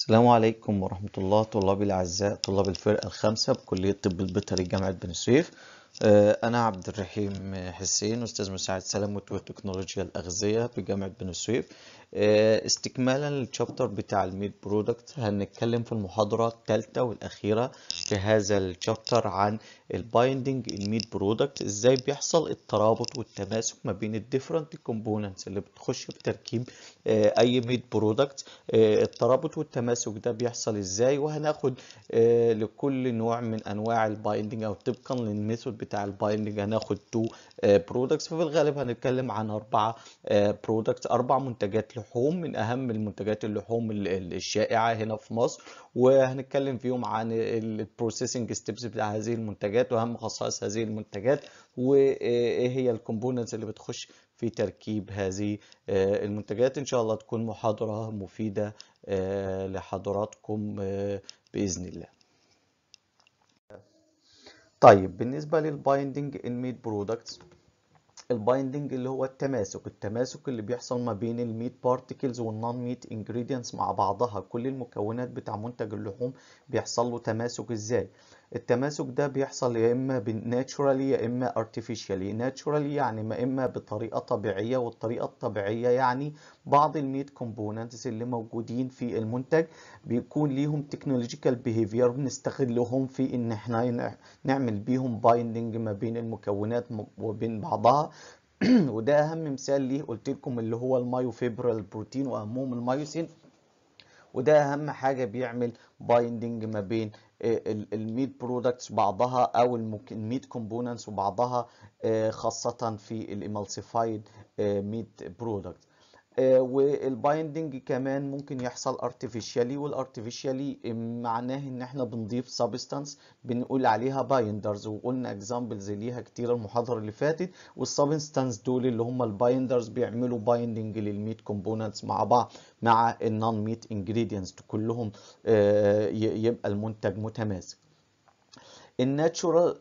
السلام عليكم ورحمة الله طلابي الأعزاء طلاب الفرقة الخامسة بكلية طب البيطري جامعة بني سويف آه، أنا عبد الرحيم حسين أستاذ مساعد سلامة وتكنولوجيا الأغذية بجامعة بني سويف آه، استكمالا للشابتر بتاع الميت برودكت هنتكلم في المحاضرة الثالثة والأخيرة في هذا الشابتر عن البايندنج الميت برودكت ازاي بيحصل الترابط والتماسك ما بين الديفرنت كومبوننتس اللي بتخش في تركيب آه، اي ميت برودكت الترابط والتماسك ده بيحصل ازاي وهناخد آه، لكل نوع من انواع البايندنج او طبقا للميثود بتاع البايندنج هناخد تو برودكتس ففي الغالب هنتكلم عن اربعه برودكتس اربع منتجات لحوم من اهم المنتجات اللحوم ال- ال- الشائعه هنا في مصر وهنتكلم فيهم عن البروسيسنج ستيبس بتاع هذه المنتجات واهم خصائص هذه المنتجات وايه هي الكومبوننتس اللي بتخش في تركيب هذه آه، المنتجات ان شاء الله تكون محاضرة مفيدة آه، لحضراتكم آه، بإذن الله طيب بالنسبة للبايندنج الميت برودكتس البايندنج اللي هو التماسك التماسك اللي بيحصل ما بين الميت بارتيكلز والنون ميت انجريدينتس مع بعضها كل المكونات بتاع منتج اللحوم بيحصل له تماسك ازاي التماسك ده بيحصل يا اما ناتشورالي يا اما ارتفيشالي ناتشورالي يعني ما اما بطريقه طبيعيه والطريقه الطبيعيه يعني بعض الميت كومبوننتس اللي موجودين في المنتج بيكون ليهم تكنولوجيكال بيهيفير بنستغلهم في ان احنا نعمل بيهم بايندنج ما بين المكونات وبين بعضها وده اهم مثال ليه قلت لكم اللي هو المايوفيبرال بروتين واهمهم المايوسين وده اهم حاجه بيعمل بايندنج ما بين الميت برودكتس بعضها او الميت كومبوننتس وبعضها آه، خاصه في الامالسيفايد ميت برودكت والبايندنج كمان ممكن يحصل ارتفيشالي والارتفيشالي معناه ان احنا بنضيف سبستانس بنقول عليها بايندرز وقلنا اكزامبلز ليها كتير المحاضره اللي فاتت والسبستانس دول اللي هم البايندرز بيعملوا بايندنج للميت كومبوننتس مع بعض مع النون ميت انجريدينتس كلهم آه، ي- يبقى المنتج متماسك الناتشورال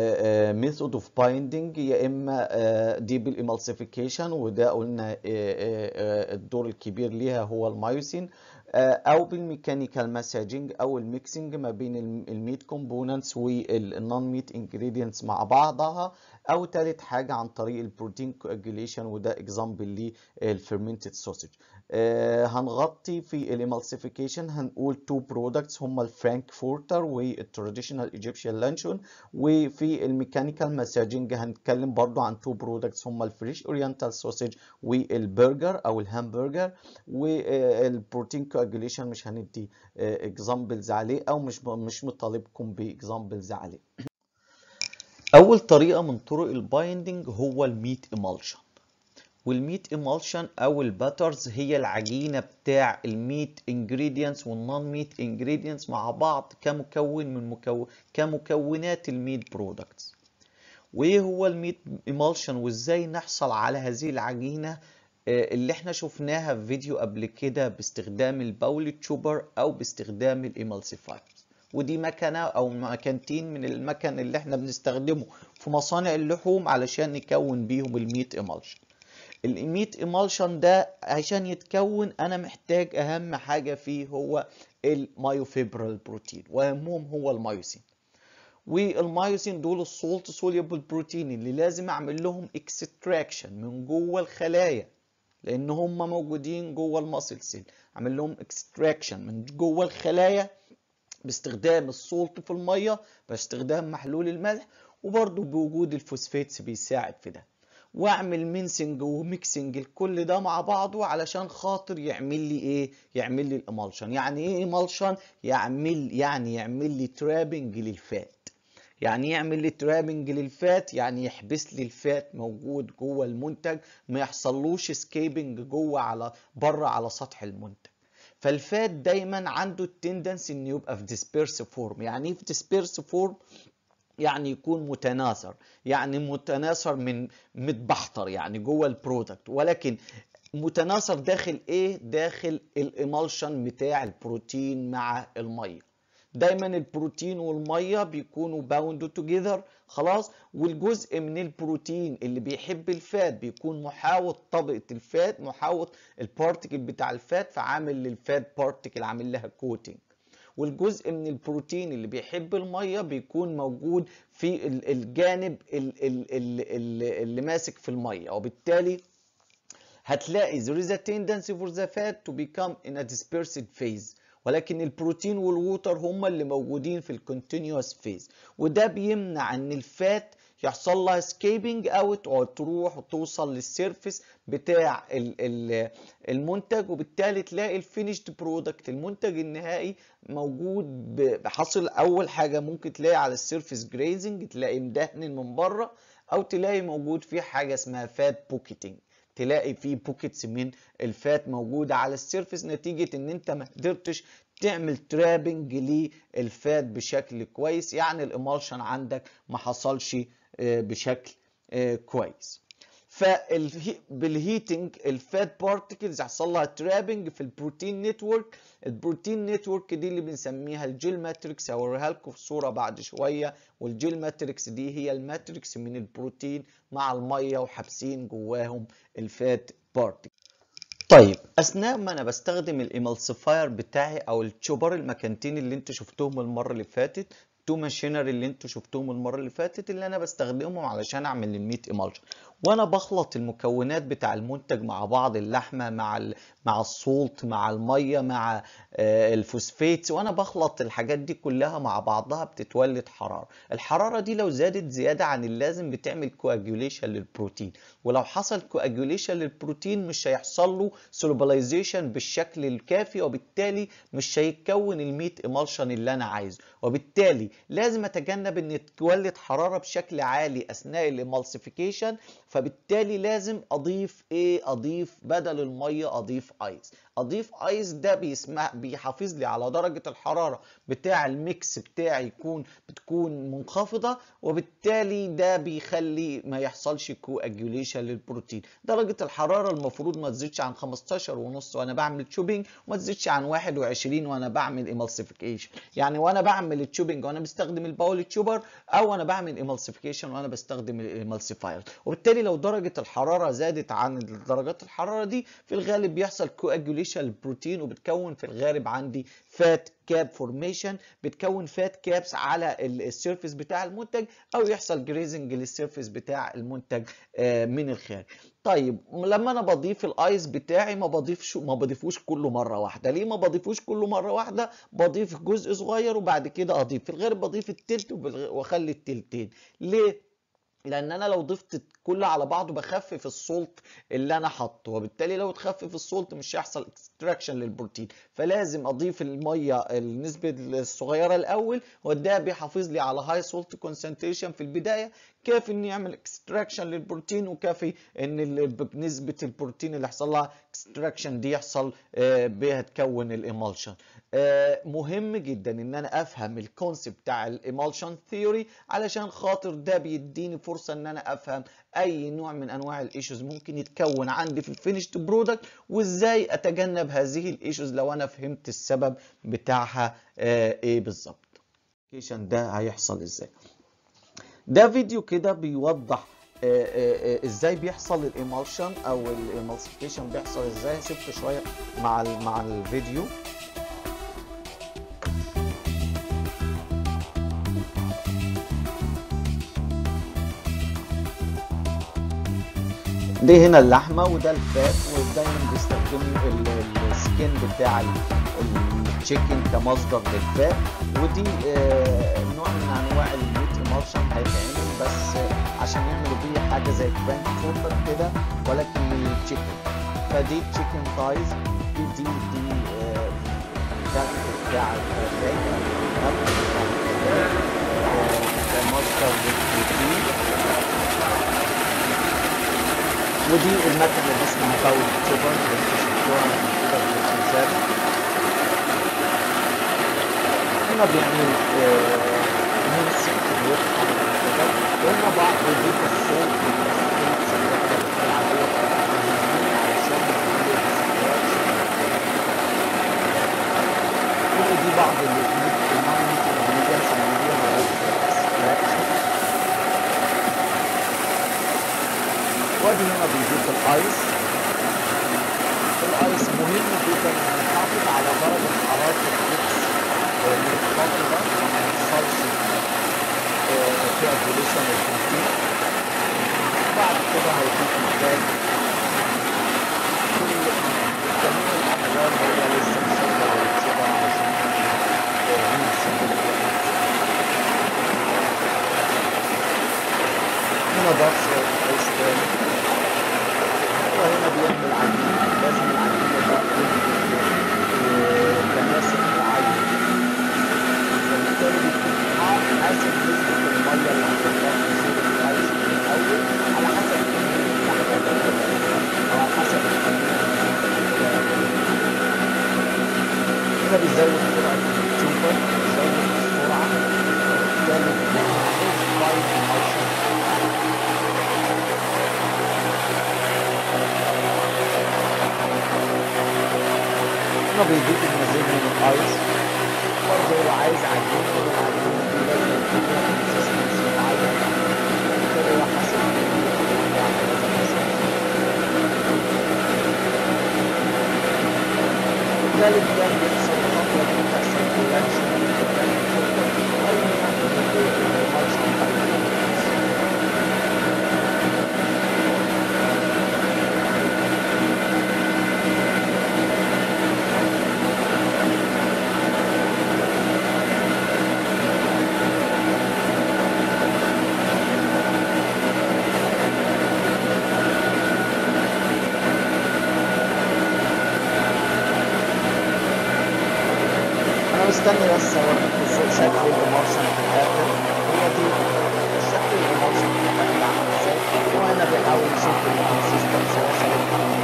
ميثود اوف بايندنج يا اما آه، دي بالامالسيفيكيشن وده قلنا آه، آه، آه، الدور الكبير ليها هو المايوسين آه، او بالميكانيكال مساجنج او الميكسنج ما بين الميت كومبوننتس والنون ميت انجريدينتس مع بعضها او ثالث حاجه عن طريق البروتين كواجوليشن وده اكزامبل للفيرمنتد سوسج هنغطي في الامالسيفيكيشن هنقول تو برودكتس هما الفرانكفورتر والتراديشنال ايجيبشن لانشون وفي الميكانيكال مساجنج هنتكلم برضو عن تو برودكتس هما الفريش اورينتال سوسج والبرجر او الهامبرجر والبروتين كواجوليشن مش هندي اكزامبلز عليه او مش مش مطالبكم باكزامبلز عليه اول طريقه من طرق البايندنج هو الميت ايمالشن والميت ايمالشن او الباترز هي العجينه بتاع الميت انجريدينتس والنون ميت انجريدينتس مع بعض كمكون من مكون كمكونات الميت برودكتس وايه هو الميت ايمالشن وازاي نحصل على هذه العجينه آه، اللي احنا شفناها في فيديو قبل كده باستخدام الباول تشوبر او باستخدام الايمالسيفايرز ودي مكنه او مكانتين من المكن اللي احنا بنستخدمه في مصانع اللحوم علشان نكون بيهم الميت ايمالشن الميت ايمالشن ده عشان يتكون انا محتاج اهم حاجه فيه هو المايوفيبرال بروتين واهمهم هو المايوسين والمايوسين دول السولت سوليبل بروتين اللي لازم اعمل لهم اكستراكشن من جوه الخلايا لان هم موجودين جوه الماسل سيل اعمل لهم اكستراكشن من جوه الخلايا باستخدام السولت في الميه باستخدام محلول الملح وبرضه بوجود الفوسفاتس بيساعد في ده واعمل مينسنج وميكسنج الكل ده مع بعضه علشان خاطر يعمل لي ايه يعمل لي الامالشن يعني ايه امالشن يعمل يعني يعمل لي ترابنج للفات يعني يعمل لي ترابنج للفات يعني يحبس لي الفات موجود جوه المنتج ما يحصلوش سكيبنج جوه على بره على سطح المنتج فالفات دايما عنده التندنس انه يبقى في ديسبيرس فورم يعني ايه في ديسبيرس فورم يعني يكون متناثر يعني متناثر من متبحتر يعني جوه البرودكت ولكن متناثر داخل ايه داخل الامالشن بتاع البروتين مع الميه دايما البروتين والميه بيكونوا باوند توجذر خلاص والجزء من البروتين اللي بيحب الفات بيكون محاوط طبقه الفات محاوط البارتيكل بتاع الفات فعامل للفات بارتيكل عامل لها كوتنج والجزء من البروتين اللي بيحب الميه بيكون موجود في الجانب اللي, اللي ماسك في الميه وبالتالي هتلاقي there is a tendency for the fat to become in a dispersed phase ولكن البروتين والووتر هما اللي موجودين في الكونتينوس فيز وده بيمنع ان الفات يحصل لها سكيبنج اوت او تروح وتوصل للسيرفيس بتاع المنتج وبالتالي تلاقي الفينيشد برودكت المنتج النهائي موجود بحصل اول حاجه ممكن تلاقي على السيرفيس جريزنج تلاقي مدهن من بره او تلاقي موجود فيه حاجه اسمها فات بوكيتنج تلاقي فيه بوكيتس من الفات موجوده على السيرفيس نتيجه ان انت ما قدرتش تعمل ترابنج للفات بشكل كويس يعني الامالشن عندك ما حصلش بشكل كويس فبالهيتنج الفات بارتكلز يحصل لها ترابنج في البروتين نتورك البروتين نتورك دي اللي بنسميها الجيل ماتريكس هوريها لكم في صوره بعد شويه والجيل ماتريكس دي هي الماتريكس من البروتين مع الميه وحابسين جواهم الفات بارتكل طيب اثناء ما انا بستخدم الايمالسيفاير بتاعي او التشوبر المكانتين اللي انتوا شفتوهم المره اللي فاتت تو ماشينري اللي انتوا شفتوهم المره اللي فاتت اللي انا بستخدمهم علشان اعمل الميت ايمالجن وانا بخلط المكونات بتاع المنتج مع بعض اللحمه مع ال مع السولت مع الميه مع آه الفوسفيت وانا بخلط الحاجات دي كلها مع بعضها بتتولد حراره الحراره دي لو زادت زياده عن اللازم بتعمل كواجوليشن للبروتين ولو حصل كواجوليشن للبروتين مش هيحصل له سولوبلايزيشن بالشكل الكافي وبالتالي مش هيتكون الميت ايمالشن اللي انا عايزه وبالتالي لازم اتجنب ان تولد حراره بشكل عالي اثناء الامالسيفيكيشن فبالتالي لازم اضيف ايه اضيف بدل الميه اضيف ايس اضيف ايس ده بيسمع بيحافظ لي على درجه الحراره بتاع الميكس بتاعي يكون بتكون منخفضه وبالتالي ده بيخلي ما يحصلش كواجوليشن للبروتين درجه الحراره المفروض ما تزيدش عن 15 ونص وانا بعمل تشوبينج وما تزيدش عن 21 وانا بعمل ايمالسيفيكيشن يعني وانا بعمل التشوبينج وانا بستخدم الباول تشوبر او انا بعمل ايمالسيفيكيشن وانا بستخدم الايمالسيفاير وبالتالي لو درجه الحراره زادت عن درجات الحراره دي في الغالب بيحصل كواجوليشن البروتين وبتكون في الغالب عندي فات كاب فورميشن بتكون فات كابس على السيرفيس بتاع المنتج او يحصل جريزنج للسيرفيس بتاع المنتج من الخارج طيب لما انا بضيف الايس بتاعي ما بضيفش ما بضيفوش كله مره واحده ليه ما بضيفوش كله مره واحده بضيف جزء صغير وبعد كده اضيف في الغالب بضيف التلت واخلي التلتين ليه لان انا لو ضفت كله على بعضه بخفف السولت اللي انا حاطه وبالتالي لو تخفف السولت مش هيحصل اكستراكشن للبروتين فلازم اضيف الميه النسبه الصغيره الاول وده بيحافظ لي على هاي سولت كونسنتريشن في البدايه كافي ان يعمل اكستراكشن للبروتين وكافي ان بنسبه البروتين اللي يحصل لها اكستراكشن دي يحصل بها تكون الايمالشن مهم جدا ان انا افهم الكونسيبت بتاع الايمالشن ثيوري علشان خاطر ده بيديني فرصه ان انا افهم اي نوع من انواع الايشوز ممكن يتكون عندي في الفينيشد برودكت وازاي اتجنب هذه الايشوز لو انا فهمت السبب بتاعها ايه بالظبط ده هيحصل ازاي ده فيديو كده بيوضح آآ آآ ازاي بيحصل الايمالشن او الايمالسيفيكيشن بيحصل ازاي سبت شويه مع مع الفيديو دي هنا اللحمه وده الفات ودايما بيستخدموا السكين بتاع التشيكن كمصدر للفات ودي نوع من انواع الميت ايمالشن هيتعمل بس عشان يعملوا بيه حاجه زي كرانك فورمر كده ولكن من التشيكن فدي تشيكن تايز دي دي دي بتاع بتاع مصدر للبروتين ودي المكنه اللي اسمها باول تشوبر اللي انتوا شفتوها من كده في الرساله هنا بيعمل ميسك ويفتح كده وهنا بعض بيضيف الصوت كل دي بعض الميت non meat ingredients and medium rate extraction وادي هنا بيضيف الايس الايس مهم جدا ان نحافظ على درجه حراره الميكس منخفضه وما يحصلش فيها ايفوليوشن البروتين بعد كده هيكون محتاج كل جميع الاحوال هو لسه مشغل ويتسيبها عشان يمسك هنا ضغط ايس تاني هو هنا بيعمل عجينه لازم العجينه دي تكون بتناسب معين فبالتالي بيكون حاسب نسبه الميه اللي هتطلع في صوره الايس من الاول على حسب او على حسب هنا بيزود سرعه السوبر بيزود السرعه بالتالي بيعمل لايت موشن هنا بيضيف المزيد من الايس برضه هو عايز عجينه والعجينه دي لازم يكون لها كونسستنسي معين وبالتالي هو حسب لذلك ده بيحصل الخطوه دي بتحصل رياكشن اي نوع من المالشن انا مستني بس اوريكم ازاي شكل الايموشن في الاخر هي دي شكل الايموشن في الاخر عامل ازاي وهنا بيحاول يشوف الكونسيستنس وصلت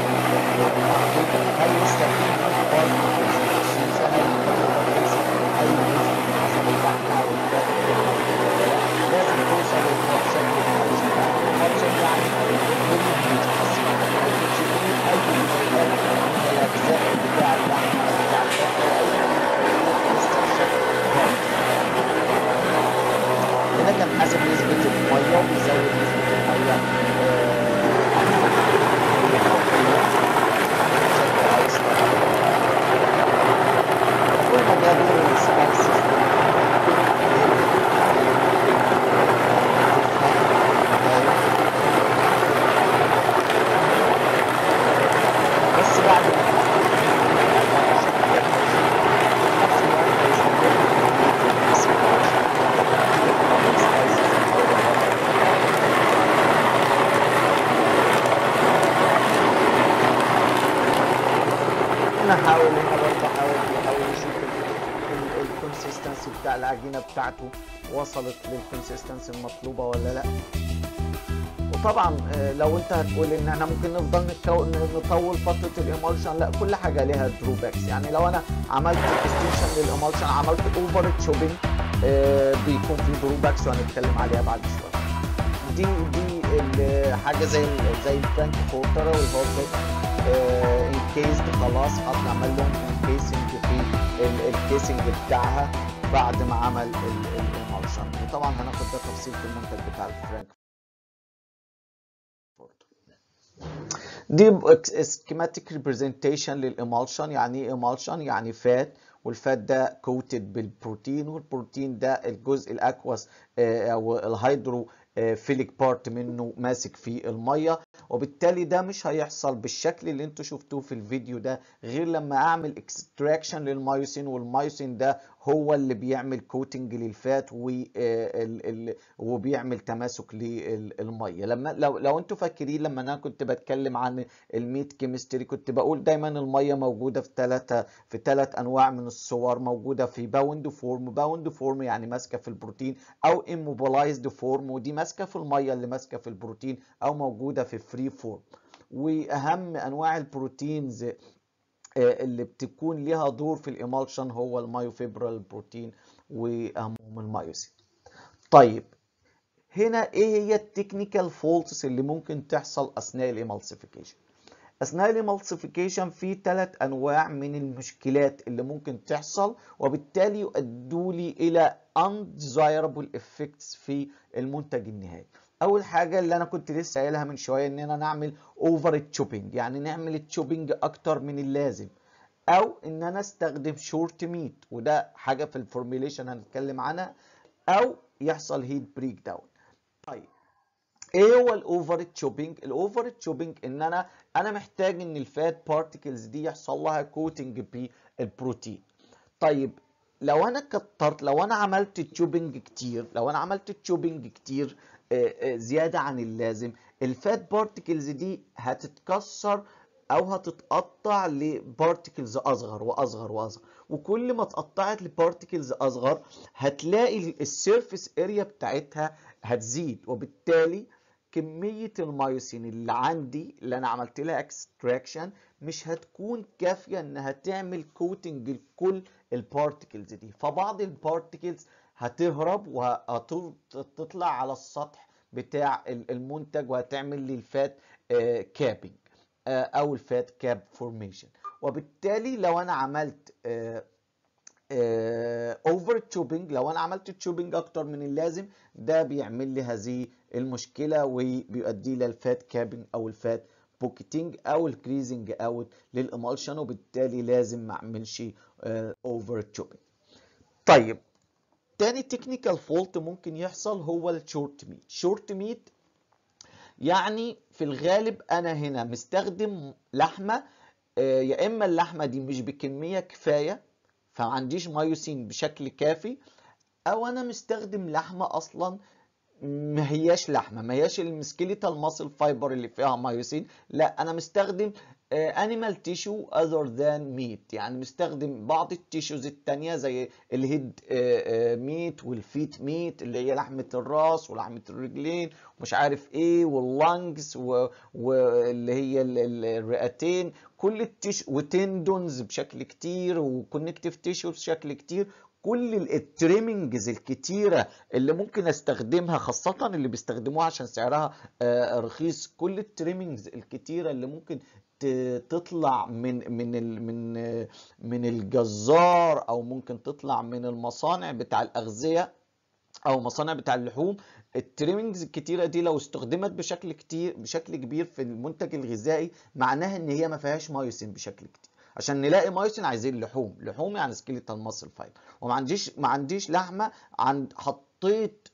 هل لسه في بارت مخصوصه هل اي جزء حسب البحث او لازم توصل للفانكشن الفانكشن يعني كل بيتحسن ما يكونش فيه اي مشكله من الاجزاء بتاع اللحم او بتاع الفراخ هنا كان حاسب نسبة المية وبيزود نسبة المية وهنا جابوا السباك سيستم بس بعد ما انا هحاول هنا برضه احاول بيحاول يشوف الكونسيستنسي بتاع العجينه بتاعته وصلت للكونسيستنسي المطلوبه ولا لا وطبعا آه، لو انت هتقول ان احنا ممكن نفضل نتكو- نطول فتره الايمولشن لا كل حاجه ليها دروباكس يعني لو انا عملت اكستنشن للايمولشن عملت اوفر تشوبينج بيكون في دروباكس وهنتكلم عليها بعد شويه دي دي ال- حاجه زي ال- زي الفرانك فورتر والهوت انكيزد خلاص حط عمل لهم انكيسنج في ال- الكيسنج بتاعها بعد ما عمل الايمولشن وطبعا هناخد ده تفصيل في المنتج بتاع الفرانك دي سكيماتيك ريبريزنتيشن للإيمالشن يعني ايه إيمالشن يعني فات والفات ده كوتد بالبروتين والبروتين ده الجزء الاكوس آه، او الهيدرو فيليك بارت منه ماسك في الميه وبالتالي ده مش هيحصل بالشكل اللي انتوا شفتوه في الفيديو ده غير لما اعمل اكستراكشن للمايوسين والمايوسين ده هو اللي بيعمل كوتنج للفات و- آه، ال- ال- وبيعمل تماسك للميه لما لو لو انتوا فاكرين لما انا كنت بتكلم عن الميت كيمستري كنت بقول دايما الميه موجوده في ثلاثه في ثلاث انواع من الصور موجوده في باوند فورم باوند فورم يعني ماسكه في البروتين او immobilized فورم ودي ماسكه في الميه اللي ماسكه في البروتين او موجوده في فري فورم واهم انواع البروتينز آه، اللي بتكون ليها دور في الإيمالشن هو المايوفيبرال بروتين واهمهم المايوسين طيب هنا ايه هي التكنيكال فولتس اللي ممكن تحصل اثناء الإيمالسيفيكيشن اثناء الامالسيفيكيشن في ثلاث انواع من المشكلات اللي ممكن تحصل وبالتالي يؤدوا لي الى undesirable effects في المنتج النهائي اول حاجه اللي انا كنت لسه قايلها من شويه اننا نعمل اوفر تشوبينج يعني نعمل تشوبينج اكتر من اللازم او ان انا استخدم شورت ميت وده حاجه في الفورميليشن هنتكلم عنها او يحصل هيت بريك داون طيب ايه هو الاوفر تشوبينج الاوفر تشوبينج ان انا انا محتاج ان الفات بارتكلز دي يحصل لها كوتنج بالبروتين طيب لو انا كترت لو انا عملت تشوبينج كتير لو انا عملت تشوبينج كتير زياده عن اللازم الفات بارتكلز دي هتتكسر او هتتقطع لبارتكلز اصغر واصغر واصغر وكل ما اتقطعت لبارتكلز اصغر هتلاقي السيرفيس اريا بتاعتها هتزيد وبالتالي كميه المايوسين اللي عندي اللي انا عملت لها اكستراكشن مش هتكون كافيه انها تعمل كوتنج لكل البارتكلز دي فبعض البارتكلز هتهرب وهتطلع على السطح بتاع المنتج وهتعمل لي الفات كابنج او الفات كاب فورميشن وبالتالي لو انا عملت اوفر تشوبينج لو انا عملت تشوبينج اكتر من اللازم ده بيعمل لي هذه المشكله وبيؤدي الى الفات كابنج او الفات بوكيتنج او الكريزنج اوت للامالشن وبالتالي لازم ما اعملش اوفر تشوبينج طيب تاني تكنيكال فولت ممكن يحصل هو الشورت ميت شورت ميت يعني في الغالب انا هنا مستخدم لحمه يا اما اللحمه دي مش بكميه كفايه فما عنديش مايوسين بشكل كافي او انا مستخدم لحمه اصلا ما هياش لحمه ما هياش السكيليتال ماسل فايبر اللي فيها مايوسين لا انا مستخدم انيمال تيشو اذر ذان ميت يعني مستخدم بعض التيشوز التانية زي الهيد ميت والفيت ميت اللي هي لحمة الراس ولحمة الرجلين ومش عارف ايه واللانجز واللي هي الرئتين كل التيش وتندونز بشكل كتير وكونكتيف تيشو بشكل كتير كل التريمنجز الكتيره اللي ممكن استخدمها خاصه اللي بيستخدموها عشان سعرها رخيص كل التريمنجز الكتيره اللي ممكن تطلع من من من من الجزار او ممكن تطلع من المصانع بتاع الاغذيه او مصانع بتاع اللحوم التريمنجز الكتيره دي لو استخدمت بشكل كتير بشكل كبير في المنتج الغذائي معناها ان هي ما فيهاش مايوسين بشكل كتير عشان نلاقي مايوسين عايزين لحوم لحوم يعني سكيليتال ماسل فايبر وما عنديش ما عنديش لحمه عند حطيت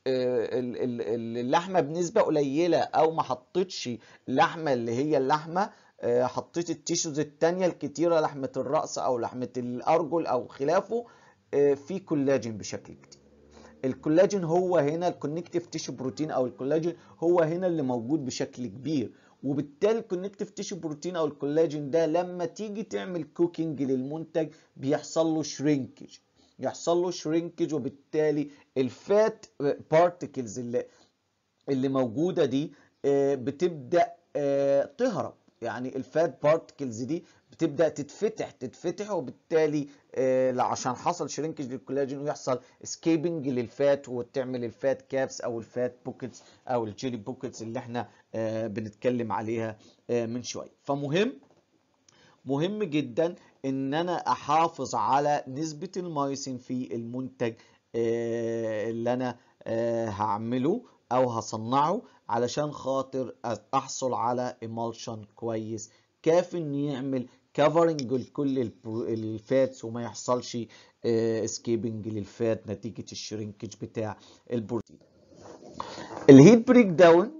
اللحمه بنسبه قليله او ما حطيتش اللحمه اللي هي اللحمه حطيت التيشوز التانية الكتيرة لحمة الرأس أو لحمة الأرجل أو خلافه في كولاجين بشكل كتير الكولاجين هو هنا الكونكتيف تيشو بروتين أو الكولاجين هو هنا اللي موجود بشكل كبير وبالتالي الكونكتيف تيشو بروتين أو الكولاجين ده لما تيجي تعمل كوكينج للمنتج بيحصل له شرينكج يحصل له شرينكج وبالتالي الفات بارتكلز اللي اللي موجودة دي بتبدأ تهرب يعني الفات بارتكلز دي بتبدا تتفتح تتفتح وبالتالي آه عشان حصل شرينكج للكولاجين ويحصل اسكيبنج للفات وتعمل الفات كابس او الفات بوكيتس او الجيلي بوكيتس اللي احنا آه بنتكلم عليها آه من شويه فمهم مهم جدا ان انا احافظ على نسبه المايسين في المنتج آه اللي انا آه هعمله او هصنعه علشان خاطر احصل على ايمالشن كويس كافي انه يعمل كفرنج لكل الفاتس وما يحصلش اسكيبنج للفات نتيجه الشرينكج بتاع البروتين الهيت بريك داون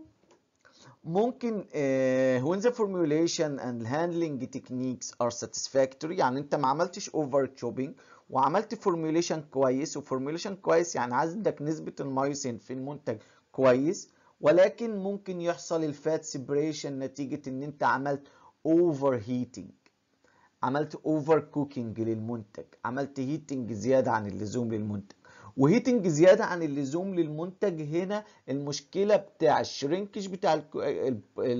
ممكن uh, when the formulation and handling techniques are satisfactory يعني انت ما عملتش over chopping وعملت formulation كويس وفورميوليشن كويس يعني عندك نسبة المايوسين في المنتج كويس ولكن ممكن يحصل الفات سيبريشن نتيجة ان انت عملت اوفر هيتنج عملت اوفر كوكينج للمنتج عملت هيتنج زيادة عن اللزوم للمنتج وهيتنج زيادة عن اللزوم للمنتج هنا المشكلة بتاع الشرينكج بتاع ال ال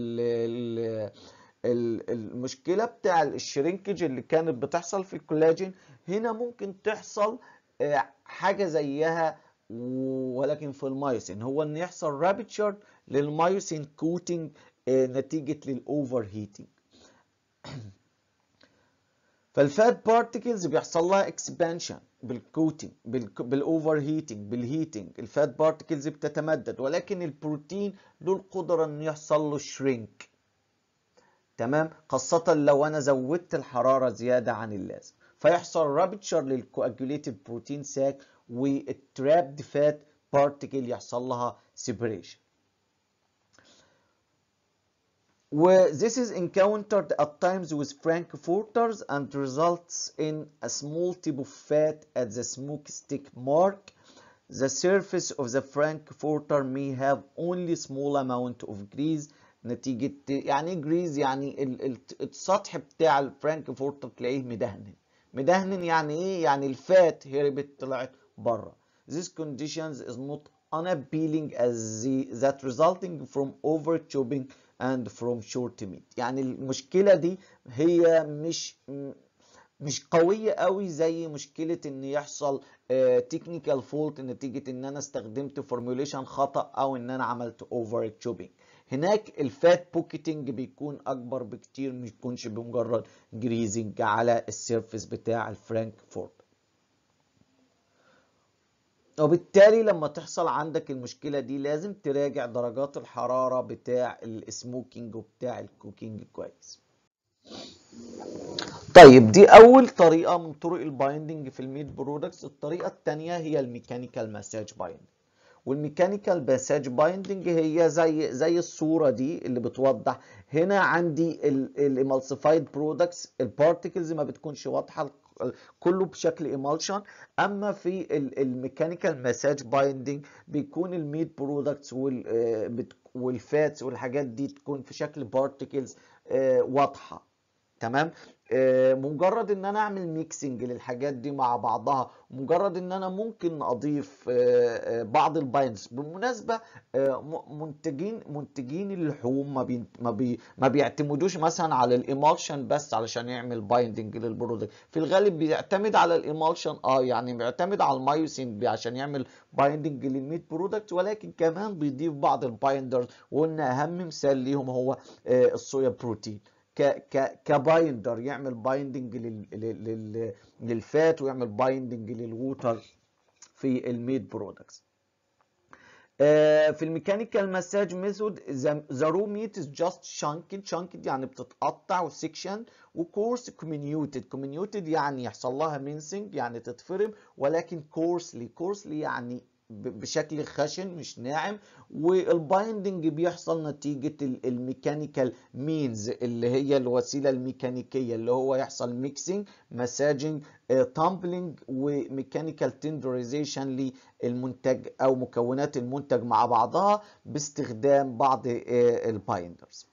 ال ال المشكلة بتاع الشرينكج اللي كانت بتحصل في الكولاجين هنا ممكن تحصل حاجة زيها ولكن في المايوسين هو ان يحصل رابتشر للمايوسين كوتنج نتيجة للاوفر هيتنج فالفات بارتكلز بيحصل لها اكسبانشن بالكوتنج بالاوفر هيتنج بالهيتنج الفات بارتكلز بتتمدد ولكن البروتين له القدره انه يحصل له شرينك تمام خاصه لو انا زودت الحراره زياده عن اللازم فيحصل رابتشر للكواجوليتد بروتين ساك والترابد فات بارتكل يحصل لها سيبريشن This is encountered at times with frankfurters and results in a small tip of fat at the smoke stick mark. The surface of the frankfurter may have only small amount of grease نتيجة يعني جريز يعني السطح بتاع الفرانكفورتر تلاقيه مدهن مدهن يعني ايه يعني الفات هربت طلعت بره This conditions is not unappealing as the, that resulting from over chopping and from short meat يعني المشكلة دي هي مش مش قوية قوي زي مشكلة ان يحصل تكنيكال فولت نتيجة ان انا استخدمت فورموليشن خطأ او ان انا عملت اوفر تشوبينج هناك الفات بوكيتنج بيكون اكبر بكتير ما يكونش بمجرد جريزنج على السيرفيس بتاع الفرانكفورت وبالتالي لما تحصل عندك المشكلة دي لازم تراجع درجات الحرارة بتاع السموكينج وبتاع الكوكينج كويس طيب دي أول طريقة من طرق البايندنج في الميت برودكتس الطريقة الثانية هي الميكانيكال مساج بايندنج والميكانيكال مساج بايندنج هي زي زي الصوره دي اللي بتوضح هنا عندي الامالسيفايد برودكتس البارتكلز ما بتكونش واضحه كله بشكل ايمالشن اما في الميكانيكال مساج بايندنج بيكون الميت برودكتس والفاتس والحاجات دي تكون في شكل بارتكلز واضحه تمام آه مجرد ان انا اعمل ميكسنج للحاجات دي مع بعضها مجرد ان انا ممكن اضيف آه آه بعض البايندز بالمناسبه منتجين منتجين اللحوم ما بي ما, بي ما بيعتمدوش مثلا على الايمالشن بس علشان يعمل بايندنج للبرودكت في الغالب بيعتمد على الايمالشن اه يعني بيعتمد على المايوسين عشان يعمل بايندنج للميت برودكت ولكن كمان بيضيف بعض البايندرز وقلنا اهم مثال ليهم هو الصويا بروتين ك ك كبايندر يعمل بايندنج لل للفات ويعمل بايندنج للووتر في الميد برودكتس في الميكانيكال مساج ميثود ذا رو ميت از جاست شانكد شانكد يعني بتتقطع وسكشن وكورس كومينيوتد كومينيوتد يعني يحصل لها مينسنج يعني تتفرم ولكن كورسلي كورسلي يعني بشكل خشن مش ناعم والبايندنج بيحصل نتيجة الميكانيكال مينز اللي هي الوسيلة الميكانيكية اللي هو يحصل ميكسينج مساجنج تامبلينج وميكانيكال تندريزيشن للمنتج او مكونات المنتج مع بعضها باستخدام بعض البايندرز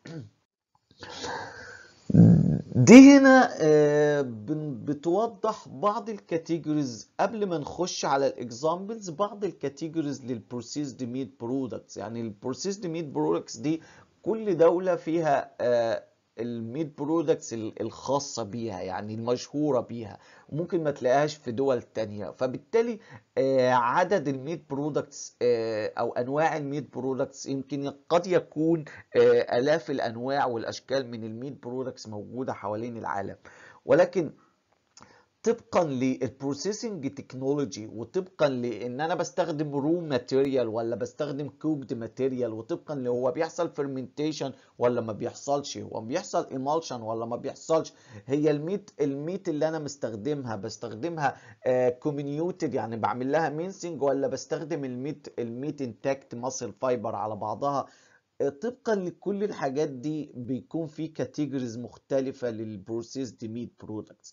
دي هنا بتوضح بعض الكاتيجوريز قبل ما نخش على الاكزامبلز بعض الكاتيجوريز للبروسيسد ميت برودكتس يعني البروسيسد ميت برودكتس دي كل دولة فيها الميت برودكتس الخاصة بيها يعني المشهورة بيها ممكن ما تلاقيهاش في دول تانية فبالتالي عدد الميت برودكتس او انواع الميت برودكتس يمكن قد يكون الاف الانواع والاشكال من الميت برودكتس موجودة حوالين العالم ولكن طبقا للبروسيسنج تكنولوجي وطبقا لان انا بستخدم رو ماتيريال ولا بستخدم كوكد ماتيريال وطبقا اللي هو بيحصل فيرمنتيشن ولا ما بيحصلش هو بيحصل ايمالشن ولا ما بيحصلش هي الميت الميت اللي انا مستخدمها بستخدمها كومينيوتد يعني بعمل لها مينسنج ولا بستخدم الميت الميت انتاكت ماسل فايبر على بعضها طبقا لكل الحاجات دي بيكون في كاتيجوريز مختلفة للبروسيسد ميت برودكتس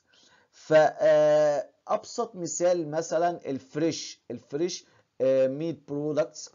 فأبسط مثال مثلا الفريش الفريش ميت برودكتس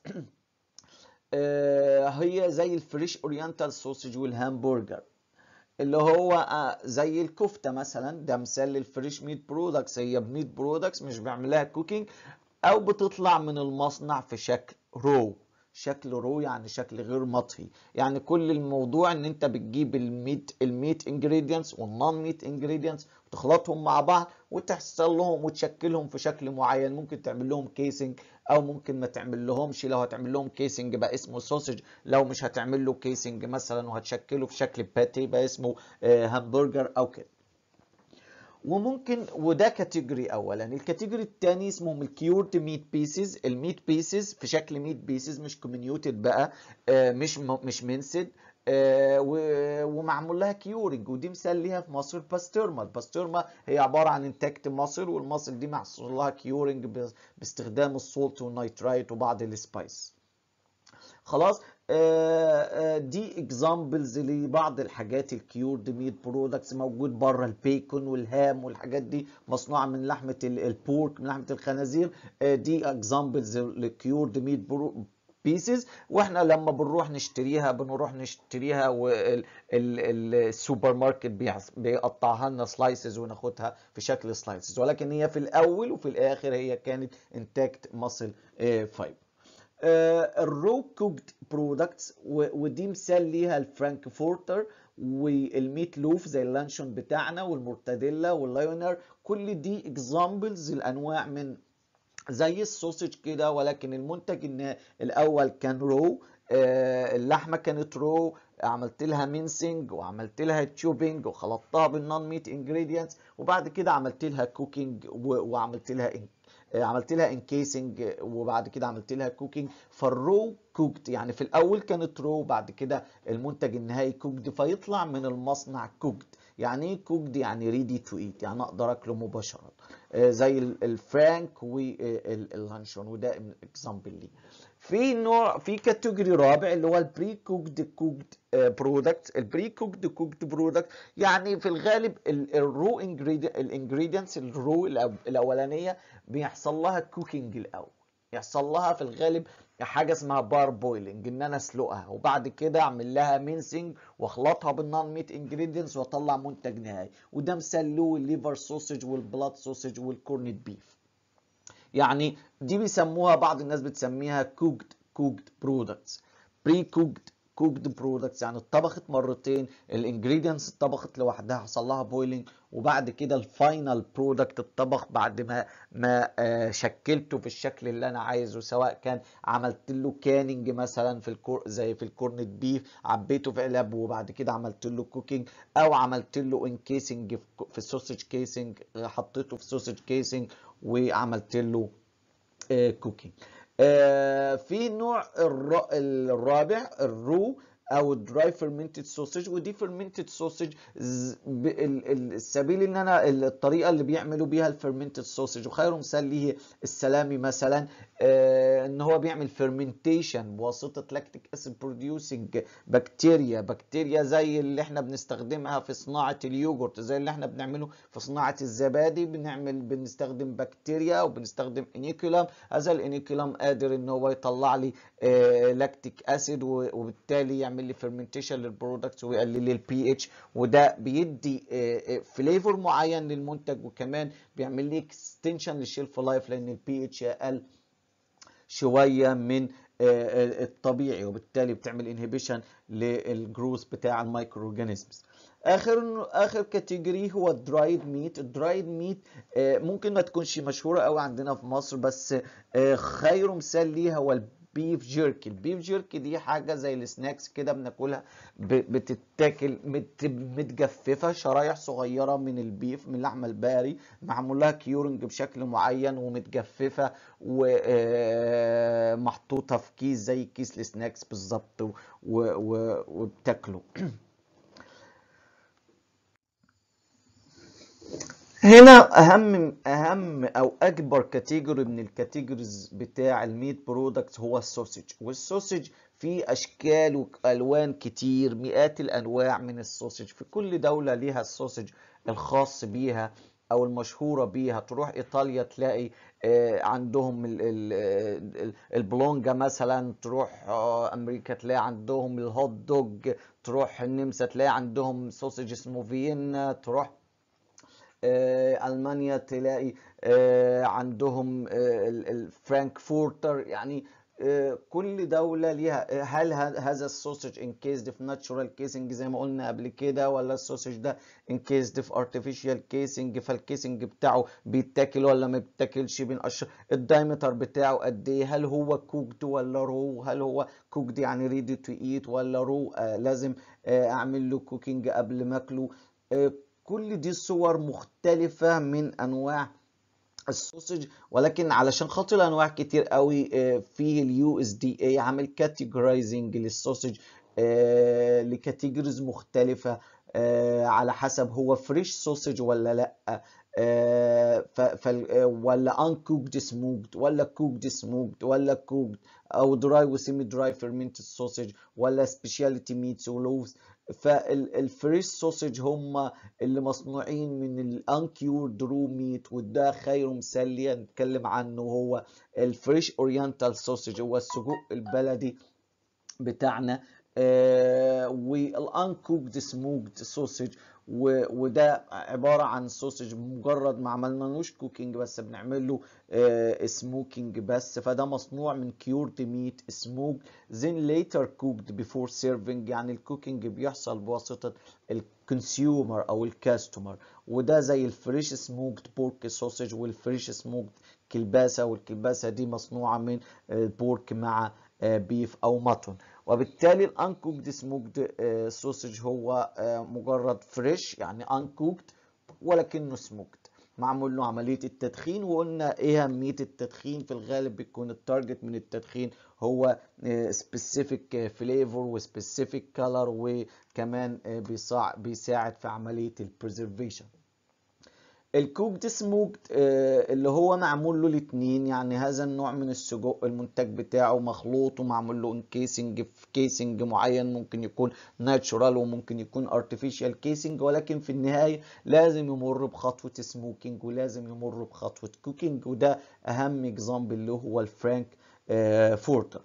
هي زي الفريش اورينتال سوسج والهامبرجر اللي هو زي الكفته مثلا ده مثال للفريش ميت برودكتس هي ميت برودكتس مش بيعملها كوكينج او بتطلع من المصنع في شكل رو شكل رو يعني شكل غير مطهي يعني كل الموضوع ان انت بتجيب الميت الميت انجريدينتس والنون ميت انجريدينتس وتخلطهم مع بعض وتحصل لهم وتشكلهم في شكل معين ممكن تعمل لهم كيسنج او ممكن ما تعمل لهمش لو هتعمل لهم كيسنج بقى اسمه سوسج لو مش هتعمل له كيسنج مثلا وهتشكله في شكل باتي بقى اسمه همبرجر او كده وممكن وده كاتيجوري اولا الكاتيجوري الثاني اسمهم الكيورد ميت بيسز الميت بيسز في شكل ميت بيسز مش كومينيوتد بقى آه مش مش منسد آه ومعمول لها كيورنج ودي مثال ليها في مصر الباسترما الباسترما هي عباره عن انتاكت مصر والمصر دي محصول لها كيورنج باستخدام السولت والنيترايت وبعض السبايس خلاص دي اكزامبلز لبعض الحاجات الكيورد ميت برودكتس موجود بره البيكون والهام والحاجات دي مصنوعه من لحمه البورك من لحمه الخنازير دي اكزامبلز للكيورد ميت بيسز واحنا لما بنروح نشتريها بنروح نشتريها والسوبر ماركت بيقطعها لنا سلايسز وناخدها في شكل سلايسز ولكن هي في الاول وفي الاخر هي كانت انتاكت ماسل فايبر الرو كوكد برودكتس ودي مثال ليها الفرانكفورتر والميت لوف زي اللانشون بتاعنا والمورتاديلا واللايونر كل دي اكزامبلز الانواع من زي السوسج كده ولكن المنتج ان الاول كان رو اللحمه كانت رو عملت لها مينسنج وعملت لها تشوبينج وخلطتها بالنون ميت انجريدينتس وبعد كده عملت لها كوكينج وعملت لها عملت لها انكيسنج وبعد كده عملت لها كوكينج فالرو كوكد يعني في الاول كانت رو بعد كده المنتج النهائي كوكد فيطلع من المصنع كوكد يعني ايه كوكد يعني ريدي تو ايت يعني اقدر اكله مباشره زي الفرانك واللانشون وده اكزامبل ليه في نوع في كاتيجوري رابع اللي هو البري كوكد كوكد برودكت البري كوكد كوكد برودكت يعني في الغالب الرو الانجريدينتس الرو الاولانيه بيحصل لها كوكينج الاول يحصل لها في الغالب حاجه اسمها بار بويلنج ان انا اسلقها وبعد كده اعمل لها مينسنج واخلطها بالنون ميت انجريدينتس واطلع منتج نهائي وده مثال له الليفر سوسج والبلاد سوسج والكورنيد بيف يعني دي بيسموها بعض الناس بتسميها كوكد كوكد برودكتس بري كوكد كوكد برودكتس يعني اتطبخت مرتين الانجريدينتس اتطبخت لوحدها حصل لها بويلنج وبعد كده الفاينل برودكت اتطبخ بعد ما ما آه شكلته في الشكل اللي انا عايزه سواء كان عملت له كاننج مثلا في الكور زي في الكورنت بيف عبيته في علب وبعد كده عملت له كوكينج او عملت له انكيسنج في السوسج كيسنج حطيته في سوسج كيسنج وعملت له آه كوكينج آه في نوع الرابع الرو او الدراي فيرمنتد سوسج ودي فيرمنتد سوسج السبيل ان انا الطريقه اللي بيعملوا بيها الفيرمنتد سوسج وخير مثال ليه السلامي مثلا آه ان هو بيعمل فيرمنتيشن بواسطه لاكتيك اسيد بروديوسنج بكتيريا بكتيريا زي اللي احنا بنستخدمها في صناعه اليوجورت زي اللي احنا بنعمله في صناعه الزبادي بنعمل بنستخدم بكتيريا وبنستخدم انيكولام هذا الانيكولام قادر ان هو يطلع لي آه لاكتيك اسيد وبالتالي يعمل لي فيرمنتيشن للبرودكت ويقلل لي البي اتش وده بيدي فليفر معين للمنتج وكمان بيعمل لي اكستنشن للشيلف لايف لان البي اتش اقل شويه من الطبيعي وبالتالي بتعمل انهبيشن للجروث بتاع المايكرو اورجانيزمز اخر اخر كاتيجوري هو الدرايد ميت الدرايد ميت ممكن ما تكونش مشهوره قوي عندنا في مصر بس خير مثال ليها هو البيف جيركي البيف جيركي دي حاجه زي السناكس كده بناكلها بتتاكل متجففه شرايح صغيره من البيف من اللحمه الباري معمول لها كيورنج بشكل معين ومتجففه ومحطوطه في كيس زي كيس السناكس بالظبط وبتاكله هنا اهم اهم او اكبر كاتيجوري من الكاتيجوريز بتاع الميت برودكتس هو السوسج والسوسج فيه اشكال والوان كتير مئات الانواع من السوسج في كل دوله ليها السوسج الخاص بيها او المشهوره بيها تروح ايطاليا تلاقي عندهم البلونجا مثلا تروح امريكا تلاقي عندهم الهوت دوج تروح النمسا تلاقي عندهم سوسج اسمه فيينا تروح المانيا تلاقي عندهم الفرانكفورتر يعني آه، كل دولة ليها هل ه- هذا السوسج انكيزد في ناتشورال كيسنج زي ما قلنا قبل كده ولا السوسج ده انكيزد في ارتفيشال كيسنج فالكيسنج بتاعه بيتاكل ولا ما بيتاكلش بنقشر الدايمتر بتاعه قد ايه هل هو كوكد ولا رو هل هو كوكد يعني ريدي تو ايت ولا رو آه لازم آه اعمل له كوكينج قبل ما اكله آه كل دي صور مختلفة من انواع السوسج ولكن علشان خاطر انواع كتير قوي آه، في اليو اس دي اي عامل كاتيجورايزنج للسوسج آه، لكاتيجوريز مختلفة آه، على حسب هو فريش سوسج ولا لا آه، ف- فال- آه، ولا ان كوكد سموكد ولا كوكد سموكد ولا كوكد او دراي وسيمي دراي فيرمنتد سوسج ولا سبيشاليتي ميتس ولوفز فالفريش سوسج هم اللي مصنوعين من الانكيورد رو ميت وده خير مثال لي نتكلم عنه هو الفريش اورينتال سوسج هو السجق البلدي بتاعنا آه والانكوكد سموكد سوسج وده عبارة عن سوسج مجرد ما عملنالوش كوكينج بس بنعمل له آه سموكينج بس فده مصنوع من كيورد ميت سموك then later cooked before serving يعني الكوكينج بيحصل بواسطة الكونسيومر او الكاستمر وده زي الفريش سموكد بورك سوسج والفريش سموكد كلباسة والكلباسة دي مصنوعة من البورك مع بيف او ماتون وبالتالي الانكوكد سموكد سوسج هو آه، مجرد فريش يعني انكوكد ولكنه سموكد معمول له عملية التدخين وقلنا ايه اهمية التدخين في الغالب بيكون التارجت من التدخين هو سبيسيفيك فليفور وسبيسيفيك كولر وكمان آه، بيساع- بيساعد في عملية البريزرفيشن الكوكد سموكد اللي هو معمول له الاتنين يعني هذا النوع من السجق المنتج بتاعه مخلوط ومعمول له انكيسنج في كيسنج معين ممكن يكون ناتشورال وممكن يكون ارتفيشال كيسنج ولكن في النهاية لازم يمر بخطوة سموكينج ولازم يمر بخطوة كوكينج وده اهم اكزامبل اللي هو الفرانك آه، فورتر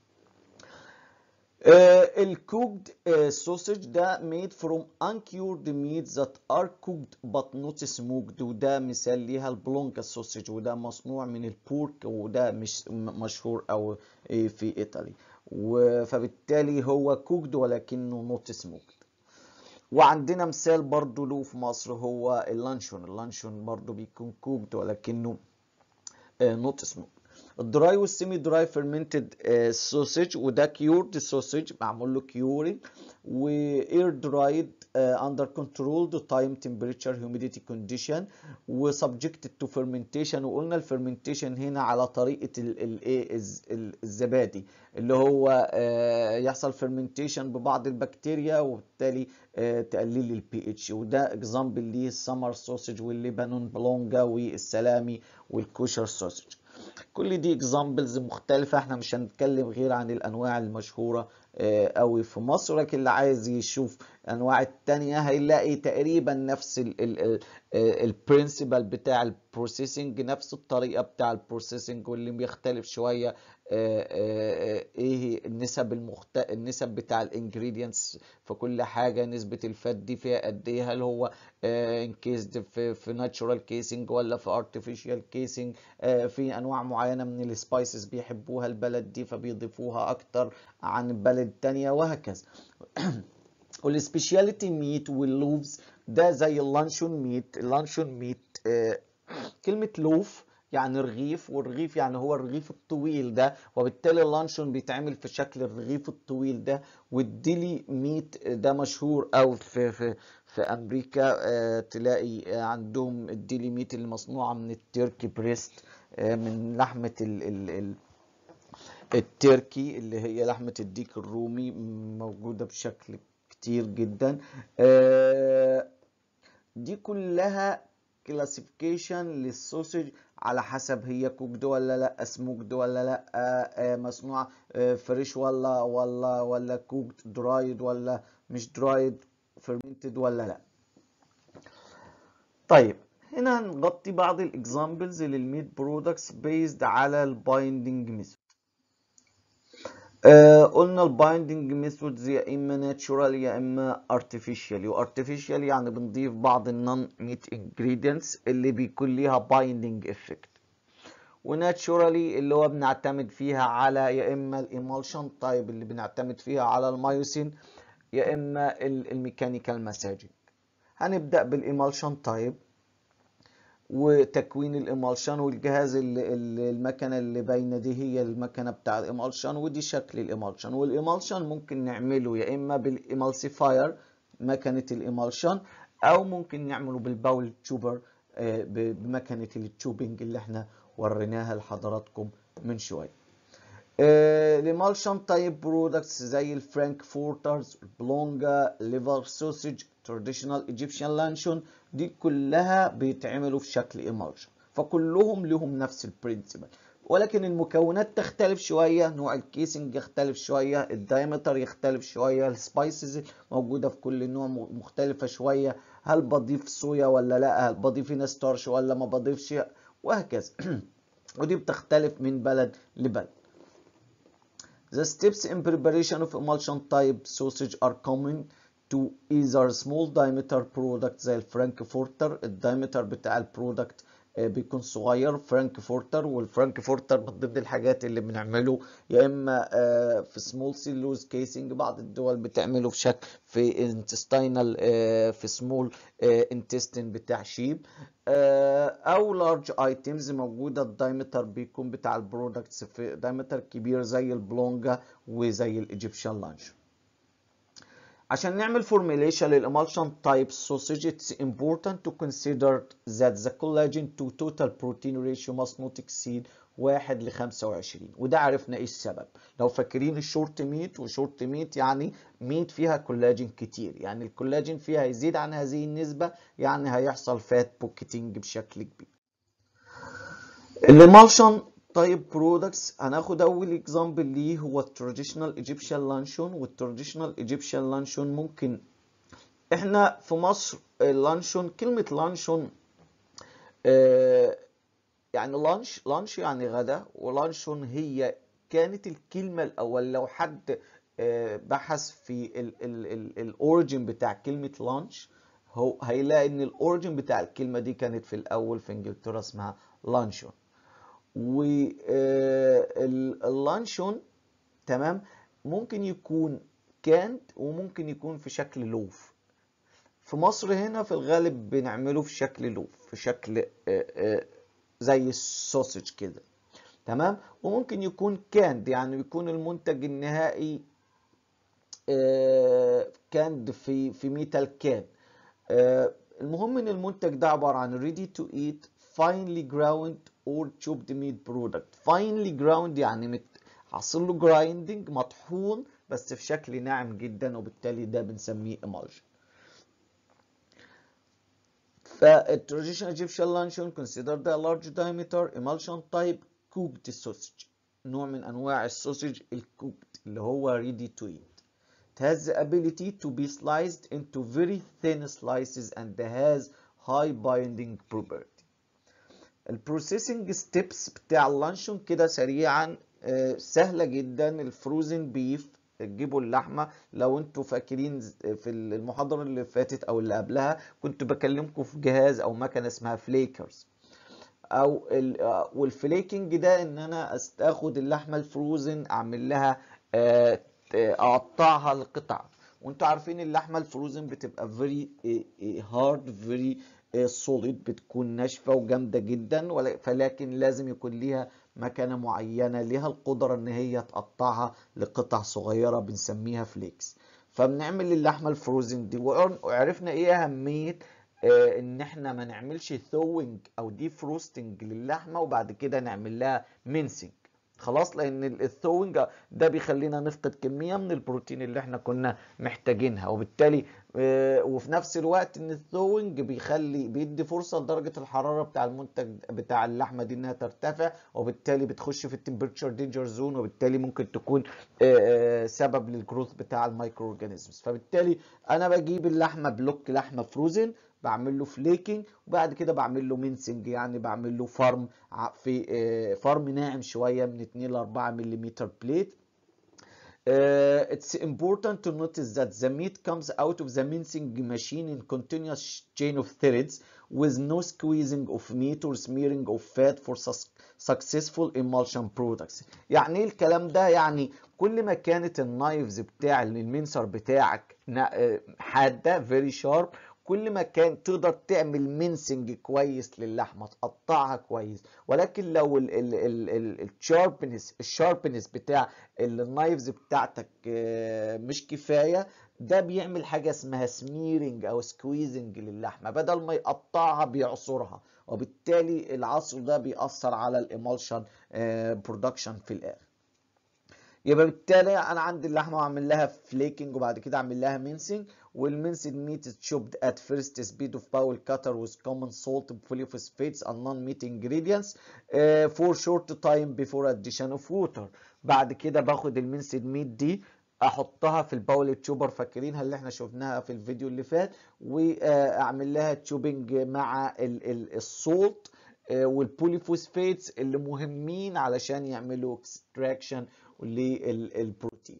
الكوكد sausage ده made from uncured meats that are cooked but not smoked وده مثال ليها البلونكا sausage وده مصنوع من البورك وده مش م- مشهور أو في إيطالي و- فبالتالي هو cooked ولكنه not smoked وعندنا مثال برضو له في مصر هو اللانشون اللانشون برضو بيكون كوكد ولكنه نوت سموك الدراي والسيمي دراي فيرمنتد سوسج وده كيورد سوسج معمول له كيورنج واير درايد اندر كنترولد تايم تمبريتشر هيوميديتي كونديشن وسبجكتد تو فيرمنتيشن وقلنا الفيرمنتيشن هنا على طريقه الايه الزبادي اللي هو آه، يحصل فيرمنتيشن ببعض البكتيريا وبالتالي آه، تقلل البي اتش وده اكزامبل ليه السمر سوسج والليبانون بلونجا والسلامي والكوشر سوسج كل دي اكزامبلز مختلفة احنا مش هنتكلم غير عن الانواع المشهورة آه، قوي في مصر لكن اللي عايز يشوف انواع التانية هيلاقي تقريبا نفس البرنسبل بتاع البروسيسنج نفس الطريقة بتاع البروسيسنج واللي بيختلف شوية آه، آه، آه، ايه النسب المخت... النسب بتاع الانجريدينتس في كل حاجة نسبة الفات دي فيها قد ايه هل هو انكيزد في في ناتشورال كيسنج ولا في ارتفيشال كيسنج في انواع معينة من السبايسز بيحبوها البلد دي فبيضيفوها اكتر عن البلد التانية وهكذا والسبيشاليتي ميت واللوفز ده زي اللانشون ميت اللانشون ميت آه، كلمة لوف يعني رغيف والرغيف يعني هو الرغيف الطويل ده وبالتالي اللانشون بيتعمل في شكل الرغيف الطويل ده والديلي ميت ده مشهور أو في في في أمريكا آه، تلاقي آه، عندهم الديلي ميت اللي مصنوعة من التركي بريست آه، من لحمة ال ال ال التركي اللي هي لحمة الديك الرومي موجودة بشكل كتير جدا آه، دي كلها كلاسيفيكيشن للسوسج على حسب هي كوكد ولا لا سموكد ولا لا آه، مصنوعة آه، فريش ولا ولا ولا كوكد درايد ولا مش درايد فيرمنتد ولا لا طيب هنا هنغطي بعض الاكزامبلز للميت برودكتس بيزد على البايندنج ميثود آه قلنا البايندنج ميثودز يا اما ناتشورال يا اما ارتفيشال وارتفيشال يعني بنضيف بعض النون ميت انجريدينتس اللي بيكون ليها بايندنج افكت وناتشورالي اللي هو بنعتمد فيها على يا اما الايمالشن تايب اللي بنعتمد فيها على المايوسين يا اما الميكانيكال مساجنج هنبدا بالايمالشن تايب وتكوين الامالشن والجهاز اللي المكنه اللي باينه دي هي المكنه بتاع الامالشن ودي شكل الامالشن والامالشن ممكن نعمله يا اما بالامالسيفاير مكنه الامالشن او ممكن نعمله بالباول تشوبر بمكنه التشوبنج اللي احنا وريناها لحضراتكم من شويه الامالشن تايب برودكتس زي الفرانكفورترز البلونجا ليفر سوسج تراديشنال ايجيبشن لانشون دي كلها بيتعملوا في شكل ايمالشن فكلهم لهم نفس البرنسبل ولكن المكونات تختلف شويه نوع الكيسنج يختلف شويه الدايمتر يختلف شويه السبايسز موجوده في كل نوع مختلفه شويه هل بضيف صويا ولا لا هل بضيف هنا ستارش ولا ما بضيفش وهكذا ودي بتختلف من بلد لبلد The steps in preparation of emulsion type sausage are common to either small diameter product زي الفرانكفورتر الدايمتر بتاع البرودكت بيكون صغير فرانكفورتر والفرانكفورتر من ضمن الحاجات اللي بنعمله يا اما في سمول سيلوز كيسنج بعض الدول بتعمله في شكل في انتستينال في سمول انتستين بتاع شيب او لارج ايتمز موجوده الدايمتر بيكون بتاع البرودكتس في دايمتر كبير زي البلونجا وزي الايجيبشن لانش عشان نعمل formulation للemulsion type sausage it's important to consider that the collagen to total protein ratio must not exceed 1 ل 25 وده عرفنا ايه السبب لو فاكرين الشورت ميت وشورت ميت يعني ميت فيها كولاجين كتير يعني الكولاجين فيها يزيد عن هذه النسبة يعني هيحصل فات بوكيتنج بشكل كبير الامالشن طيب برودكتس هناخد اول اكزامبل ليه هو التراديشنال ايجيبشن لانشون والتراديشنال ايجيبشن لانشون ممكن احنا في مصر اللانشون كلمة لانشون آه يعني لانش لانش يعني غدا ولانشون هي كانت الكلمة الاول لو حد آه بحث في الاوريجن بتاع كلمة لانش هو هيلاقي ان الاوريجن بتاع الكلمة دي كانت في الاول في انجلترا اسمها لانشون واللانشون تمام ممكن يكون كاند وممكن يكون في شكل لوف في مصر هنا في الغالب بنعمله في شكل لوف في شكل زي السوسج كده تمام وممكن يكون كاند يعني يكون المنتج النهائي كاند في في ميتال كان المهم ان المنتج ده عباره عن ready to eat finely ground or chopped meat product finely ground يعني مت... حاصل له grinding مطحون بس في شكل ناعم جدا وبالتالي ده بنسميه emulsion فالتراديشنال Egyptian luncheon considered a large diameter emulsion type cooked sausage نوع من انواع السوسج الكوكت اللي هو ready to eat it has the ability to be sliced into very thin slices and has high binding property البروسيسنج ستيبس بتاع اللانشون كده سريعا سهله جدا الفروزن بيف تجيبوا اللحمه لو انتوا فاكرين في المحاضره اللي فاتت او اللي قبلها كنت بكلمكم في جهاز او مكنه اسمها فليكرز او والفليكنج ده ان انا اخد اللحمه الفروزن اعمل لها اقطعها لقطع وانتوا عارفين اللحمه الفروزن بتبقى فيري هارد فيري سوليد بتكون ناشفه وجامده جدا ولكن لازم يكون ليها مكانه معينه ليها القدره ان هي تقطعها لقطع صغيره بنسميها فليكس فبنعمل اللحمه الفروزن دي وعرفنا ايه اهميه آه ان احنا ما نعملش ثوينج او دي فروستنج للحمه وبعد كده نعمل لها مينسنج خلاص لان الثوينج ده بيخلينا نفقد كميه من البروتين اللي احنا كنا محتاجينها وبالتالي وفي نفس الوقت ان الثوينج بيخلي بيدي فرصه لدرجه الحراره بتاع المنتج بتاع اللحمه دي انها ترتفع وبالتالي بتخش في التمبرتشر دينجر زون وبالتالي ممكن تكون سبب للجروث بتاع المايكرو اورجانيزمز فبالتالي انا بجيب اللحمه بلوك لحمه فروزن بعمل له فليكنج وبعد كده بعمل له مينسنج يعني بعمل له فارم في فارم ناعم شويه من 2 ل 4 ملم بليت Uh, it's important to notice that the meat comes out of the mincing machine in continuous chain of threads with no squeezing of meat or smearing of fat for sus- successful emulsion products. يعني ايه الكلام ده؟ يعني كل ما كانت النايفز بتاع المنسر بتاعك نا- حادة very sharp كل ما كان تقدر تعمل منسنج كويس للحمه تقطعها كويس ولكن لو الشاربنس الشاربنس بتاع النايفز بتاعتك آه، مش كفايه ده بيعمل حاجه اسمها سميرنج او سكويزنج للحمه بدل ما يقطعها بيعصرها وبالتالي العصر ده بيأثر على الامالشن برودكشن في الاخر يبقى بالتالي انا عندي اللحمه واعمل لها فليكنج وبعد كده اعمل لها مينسنج والمينسد ميت is chopped at first speed of bowl cutter with common salt polyphosphates and non-meat ingredients uh, for short time before addition of water بعد كده باخد المينسد ميت دي احطها في الباول تشوبر فاكرينها اللي احنا شفناها في الفيديو اللي فات واعمل لها تشوبنج مع ال- ال- السولت والبوليفوسفيتس اللي مهمين علشان يعملوا اكستراكشن للبروتين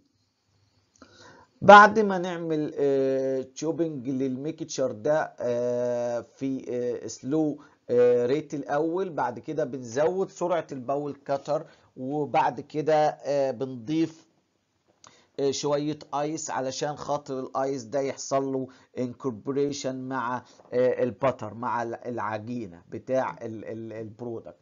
بعد ما نعمل تشوبنج للميكتشر ده آه، في سلو ريت الاول بعد كده بنزود سرعه الباول كاتر وبعد كده آه، بنضيف آه، شوية ايس علشان خاطر الايس ده يحصل له انكوربوريشن مع آه، البتر مع العجينة بتاع البرودكت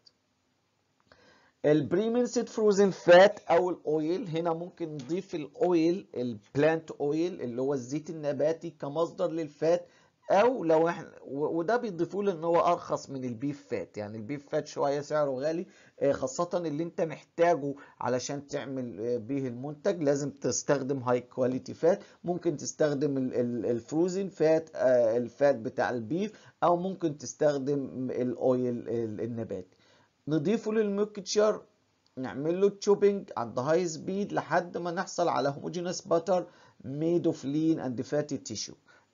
البريمنسد فروزن فات او الاويل هنا ممكن نضيف الاويل البلانت اويل اللي هو الزيت النباتي كمصدر للفات او لو احنا و- وده بيضيفوا له ان هو ارخص من البيف فات يعني البيف فات شويه سعره غالي آه، خاصه اللي انت محتاجه علشان تعمل آه، بيه المنتج لازم تستخدم هاي كواليتي فات ممكن تستخدم ال- ال- الفروزن فات آه، الفات بتاع البيف او ممكن تستخدم الاويل ال- النباتي نضيفه للميكتشر نعمل له تشوبينج عند هاي سبيد لحد ما نحصل على هوموجينوس باتر ميد اوف لين اند فاتي تيشو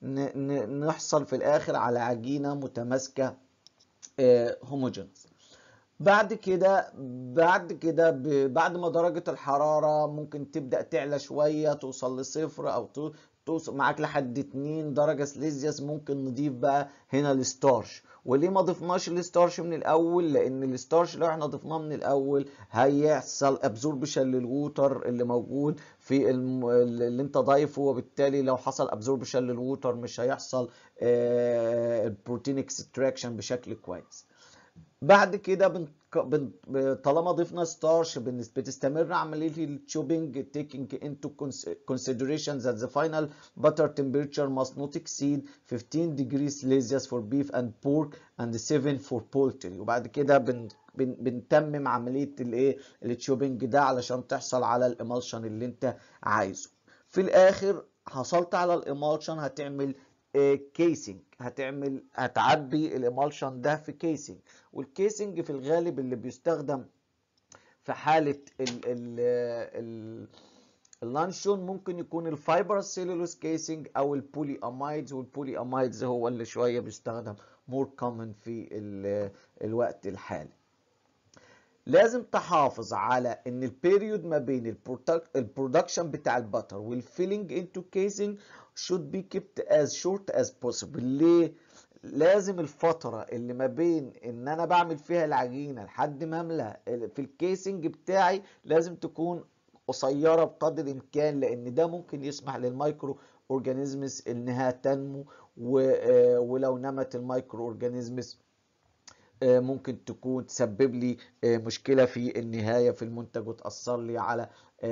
نحصل في الاخر على عجينه متماسكه هوموجينوس بعد كده بعد كده ب- بعد ما درجة الحرارة ممكن تبدأ تعلى شوية توصل لصفر أو تو- توصل معاك لحد 2 درجة سليزيوس ممكن نضيف بقى هنا الستارش وليه ما ضفناش الستارش من الأول؟ لأن الستارش لو احنا ضفناه من الأول هيحصل ابزوربشن للووتر اللي موجود في الم... اللي انت ضايفه وبالتالي لو حصل ابزوربشن للووتر مش هيحصل البروتين اكستراكشن بشكل كويس. بعد كده بن... بن... طالما ضفنا ستارش بن- بتستمر عملية التشوبينج taking into cons- consideration that the final butter temperature must not exceed 15 degrees Celsius for beef and pork and 7 for poultry وبعد كده بن... بن... بنتمم عملية الايه التشوبينج ده علشان تحصل على الامالشن اللي انت عايزه في الاخر حصلت على الامالشن هتعمل كيسنج هتعمل هتعبي الامالشن ده في كيسنج والكيسنج في الغالب اللي بيستخدم في حالة ال ال ال اللانشون ممكن يكون الفايبر سيلولوس كيسنج او البولي امايدز والبولي امايدز هو اللي شوية بيستخدم مور كومن في ال- الوقت الحالي لازم تحافظ على ان البيريود ما بين البرودكشن بتاع البتر والفيلينج انتو كيسنج should be kept as short as possible ليه لازم الفترة اللي ما بين ان انا بعمل فيها العجينة لحد ما املى في الكيسنج بتاعي لازم تكون قصيرة بقدر الامكان لان ده ممكن يسمح للمايكرو اورجانيزمز انها تنمو و- ولو نمت المايكرو اورجانيزمز آه، ممكن تكون تسبب لي آه، مشكلة في النهاية في المنتج وتأثر لي على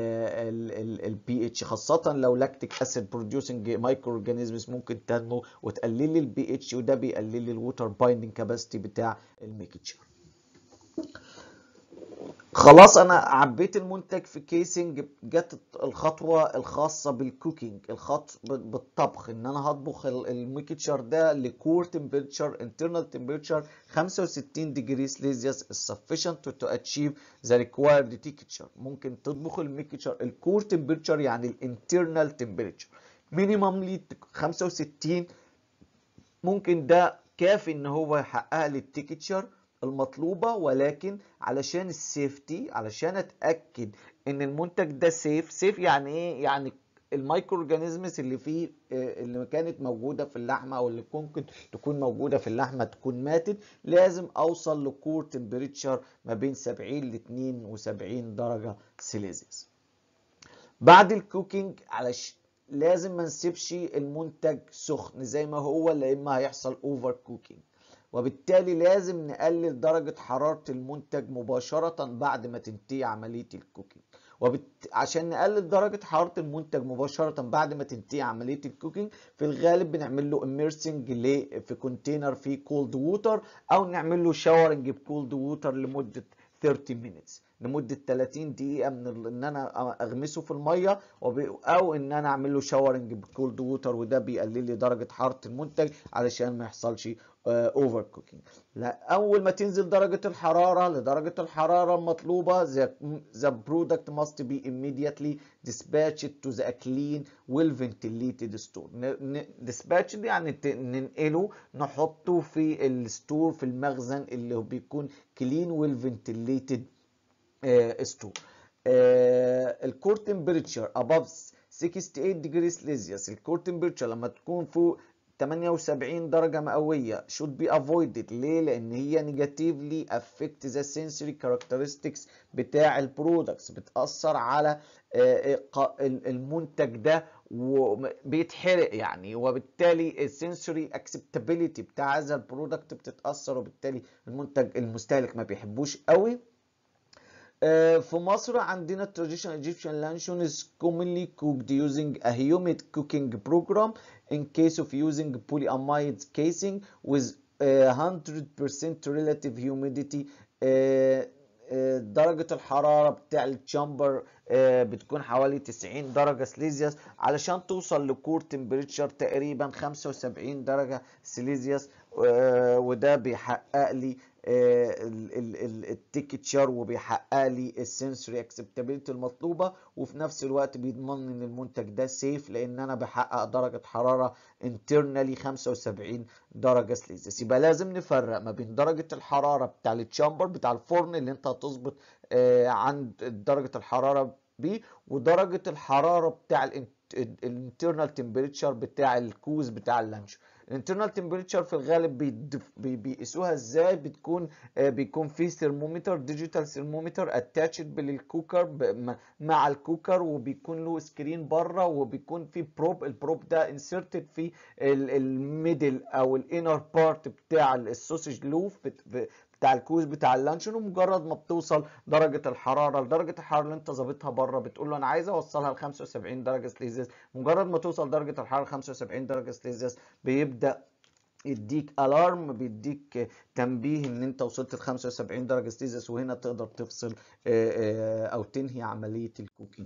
البي اتش خاصة لو لاكتيك اسيد بروديوسنج مايكرو اورجانيزمز ممكن تنمو وتقلل لي البي اتش وده بيقلل لي الووتر بايندنج كاباسيتي بتاع الميكتشر خلاص انا عبيت المنتج في كيسنج جت الخطوه الخاصه بالكوكينج الخط بالطبخ ان انا هطبخ ال- الميكتشر ده لكور تمبريتشر انترنال تمبريتشر 65 ديجري سليزيوس is sufficient to achieve the required temperature ممكن تطبخ الميكتشر الكور تمبريتشر يعني الانترنال تمبريتشر مينيمم 65 ممكن ده كافي ان هو يحقق لي التكتشر المطلوبة ولكن علشان السيفتي علشان اتأكد ان المنتج ده سيف سيف يعني ايه يعني المايكرو اورجانيزمز اللي فيه اللي كانت موجوده في اللحمه او اللي ممكن تكون موجوده في اللحمه تكون ماتت لازم اوصل لكور تمبريتشر ما بين 70 ل 72 درجه سيليزيوس بعد الكوكينج علش لازم ما نسيبش المنتج سخن زي ما هو لان هيحصل اوفر كوكينج وبالتالي لازم نقلل درجة حرارة المنتج مباشرة بعد ما تنتهي عملية الكوكينج وبت... عشان نقلل درجة حرارة المنتج مباشرة بعد ما تنتهي عملية الكوكينج في الغالب بنعمل له immersing في كونتينر فيه كولد ووتر او نعمل له شاورنج بكولد ووتر لمدة 30 minutes لمده 30 دقيقه من ال... ان انا اغمسه في الميه وب... او ان انا اعمل له شاورنج بكولد ووتر وده بيقلل لي درجه حراره المنتج علشان ما يحصلش اوفر كوكينج لا اول ما تنزل درجه الحراره لدرجه الحراره المطلوبه the, the product must be immediately dispatched to the clean well ventilated store dispatched يعني ننقله نحطه في الستور في المخزن اللي بيكون clean well ventilated ستور الكور تمبريتشر above 68 degrees celsius الكور تمبريتشر لما تكون فوق 78 درجة مئوية should be avoided ليه؟ لأن هي negatively affect the sensory characteristics بتاع البرودكتس بتأثر على المنتج ده وبيتحرق يعني وبالتالي السنسوري اكسبتابيليتي بتاع هذا البرودكت بتتأثر وبالتالي المنتج المستهلك ما بيحبوش قوي في مصر عندنا traditional Egyptian luncheon is commonly cooked using a humid cooking program in case of using polyamide casing with 100% relative humidity درجة الحرارة بتاع التشامبر بتكون حوالي 90 درجة سليزيوس علشان توصل لكور تمبريتشر تقريبا 75 درجة سليزيوس وده بيحقق لي التكتشر وبيحقق لي السنسوري اكسبتابيلتي المطلوبه وفي نفس الوقت بيضمن ان المنتج ده سيف لان انا بحقق درجه حراره انترنالي 75 درجه سليزيوس يبقى لازم نفرق ما بين درجه الحراره بتاع التشامبر بتاع الفرن اللي انت هتظبط عند درجه الحراره بيه ودرجه الحراره بتاع الانترنال تمبريتشر بتاع الكوز بتاع اللانش الانترنال تمبريتشر في الغالب بيقيسوها ازاي بتكون بيكون في ثرمومتر ديجيتال ثرمومتر اتاتشد بالكوكر مع الكوكر وبيكون له سكرين بره وبيكون في بروب البروب ده انسرتد في الميدل او الانر بارت بتاع السوسج لوف بتاع الكوز بتاع اللانشون ومجرد ما بتوصل درجه الحراره لدرجه الحراره اللي انت ظابطها بره بتقول له انا عايز اوصلها ل 75 درجه سليزيوس مجرد ما توصل درجه الحراره 75 درجه سليزيوس بيبدا يديك الارم بيديك تنبيه ان انت وصلت ل 75 درجه سليزيوس وهنا تقدر تفصل او تنهي عمليه الكوكينج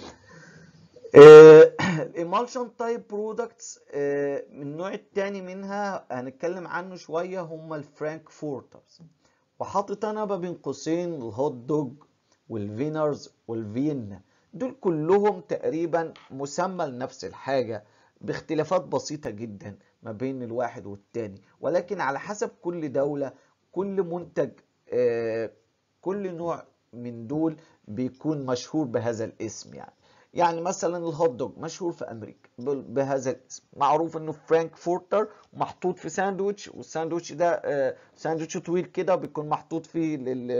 الامالشن تايب برودكتس من النوع الثاني منها هنتكلم عنه شويه هم الفرانكفورترز وحاطط انا ما بين قوسين الهوت دوج والفينرز والفينا دول كلهم تقريبا مسمى لنفس الحاجه باختلافات بسيطه جدا ما بين الواحد والتاني ولكن على حسب كل دوله كل منتج كل نوع من دول بيكون مشهور بهذا الاسم يعني يعني مثلا الهوت دوج مشهور في امريكا بهذا الاسم معروف انه فرانكفورتر محطوط في ساندوتش والساندوتش ده ساندوتش طويل كده بيكون محطوط فيه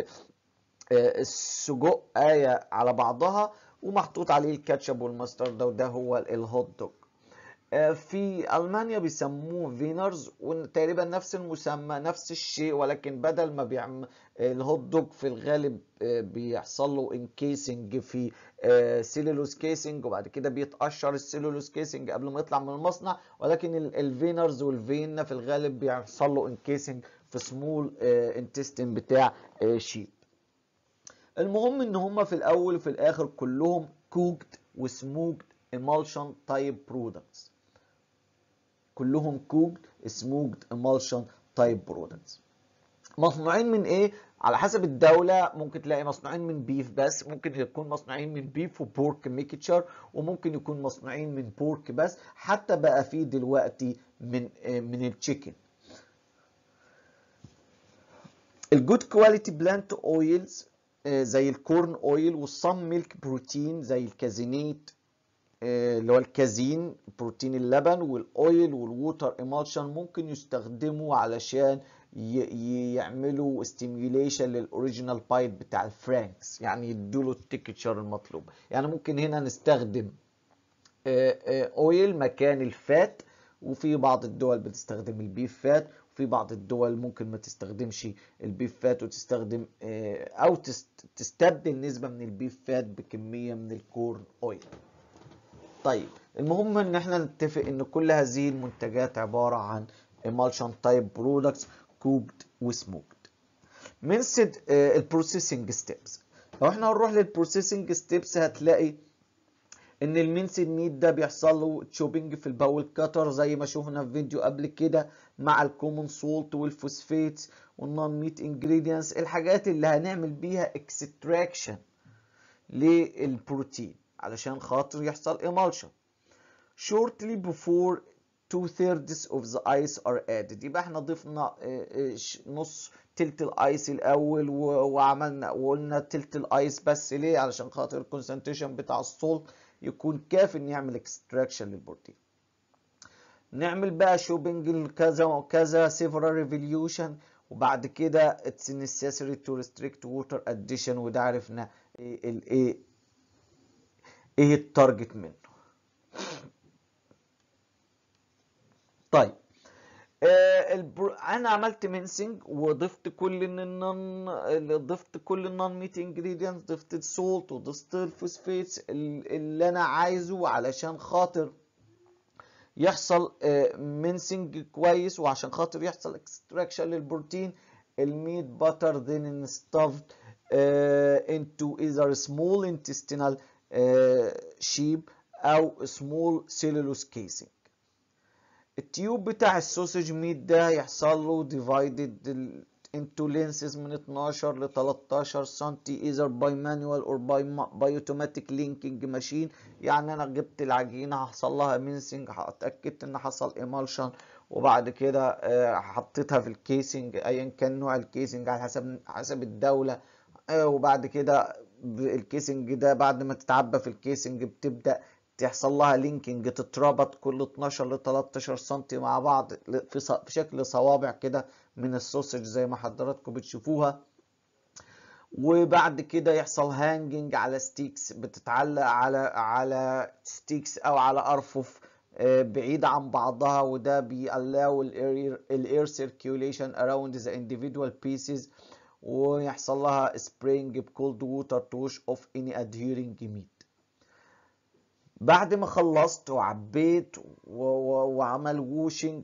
السجق آية على بعضها ومحطوط عليه الكاتشب والماسترد وده هو الهوت دوج في المانيا بيسموه فينرز وتقريبا نفس المسمى نفس الشيء ولكن بدل ما بيعمل الهوت دوج في الغالب بيحصل له انكيسنج في سيلولوز كيسنج وبعد كده بيتقشر السيلولوز كيسنج قبل ما يطلع من المصنع ولكن الفينرز والفينا في الغالب بيحصل له انكيسنج في سمول انتستين بتاع شيب المهم ان هم في الاول وفي الاخر كلهم كوكد وسموكد emulsion type products كلهم cooked smoked emulsion type products مصنوعين من ايه على حسب الدولة ممكن تلاقي مصنوعين من بيف بس ممكن يكون مصنوعين من بيف وبورك ميكتشر وممكن يكون مصنوعين من بورك بس حتى بقى فيه دلوقتي من من التشيكن الجود كواليتي بلانت اويلز زي الكورن اويل والصم ميلك بروتين زي الكازينيت آه، اللي هو الكازين بروتين اللبن والاويل والووتر ايمالشن ممكن يستخدموا علشان ي- يعملوا ستيميوليشن للاوريجينال بايت بتاع الفرانكس يعني يدوله التكتشر المطلوب يعني ممكن هنا نستخدم آه، آه، اويل مكان الفات وفي بعض الدول بتستخدم البيف فات وفي بعض الدول ممكن ما تستخدمش البيف فات وتستخدم آه، او تست- تستبدل نسبة من البيف فات بكمية من الكورن اويل طيب المهم ان احنا نتفق ان كل هذه المنتجات عبارة عن emulsion type products cooked وسموكد منسد البروسيسنج ستيبس لو احنا هنروح للبروسيسنج ستيبس هتلاقي ان المنسد ميت ده بيحصل له تشوبينج في الباول كاتر زي ما شفنا في فيديو قبل كده مع الكومون سولت والفوسفيتس والنون ميت انجريدينتس الحاجات اللي هنعمل بيها اكستراكشن للبروتين علشان خاطر يحصل emulsion shortly before two thirds of the ice are added يبقى احنا ضفنا آه، آه، ش- نص تلت الايس الاول و- وعملنا وقلنا تلت الايس بس ليه علشان خاطر الكونسنتريشن بتاع السولت يكون كافي ان يعمل اكستراكشن للبروتين نعمل بقى شوبنج لكذا وكذا several revolution وبعد كده it's necessary to restrict water addition وده عرفنا ايه ال- ايه ايه التارجت منه طيب آه البر... انا عملت مينسنج وضفت كل النون ضفت كل النون ميت انجريدينتس ضفت السولت وضفت الفوسفيتس ال- اللي انا عايزه علشان خاطر يحصل مينسنج كويس وعشان خاطر يحصل اكستراكشن للبروتين الميت باتر then stuffed uh, into either small intestinal uh, sheep او small cellulose casing التيوب بتاع السوسج ميت ده يحصل له divided into lenses من 12 ل 13 سنتي either by manual or by, ma- by automatic linking machine يعني انا جبت العجينه هحصل لها مينسنج اتاكدت ان حصل emulsion وبعد كده آه، حطيتها في الكيسنج ايا كان نوع الكيسنج على حسب حسب الدوله آه، وبعد كده ب- الكيسنج ده بعد ما تتعبى في الكيسنج بتبدا تحصل لها لينكينج تتربط كل 12 ل 13 سنتي مع بعض ل- في ص- في شكل صوابع كده من السوسج زي ما حضراتكم بتشوفوها وبعد كده يحصل هانجنج على ستيكس بتتعلق على على ستيكس او على ارفف آه، بعيدة عن بعضها وده بيallow الاير الاير circulation around the individual pieces ويحصل لها spraying بكولد ووتر to wash off any adhering meat بعد ما خلصت وعبيت و- و- وعمل ووشنج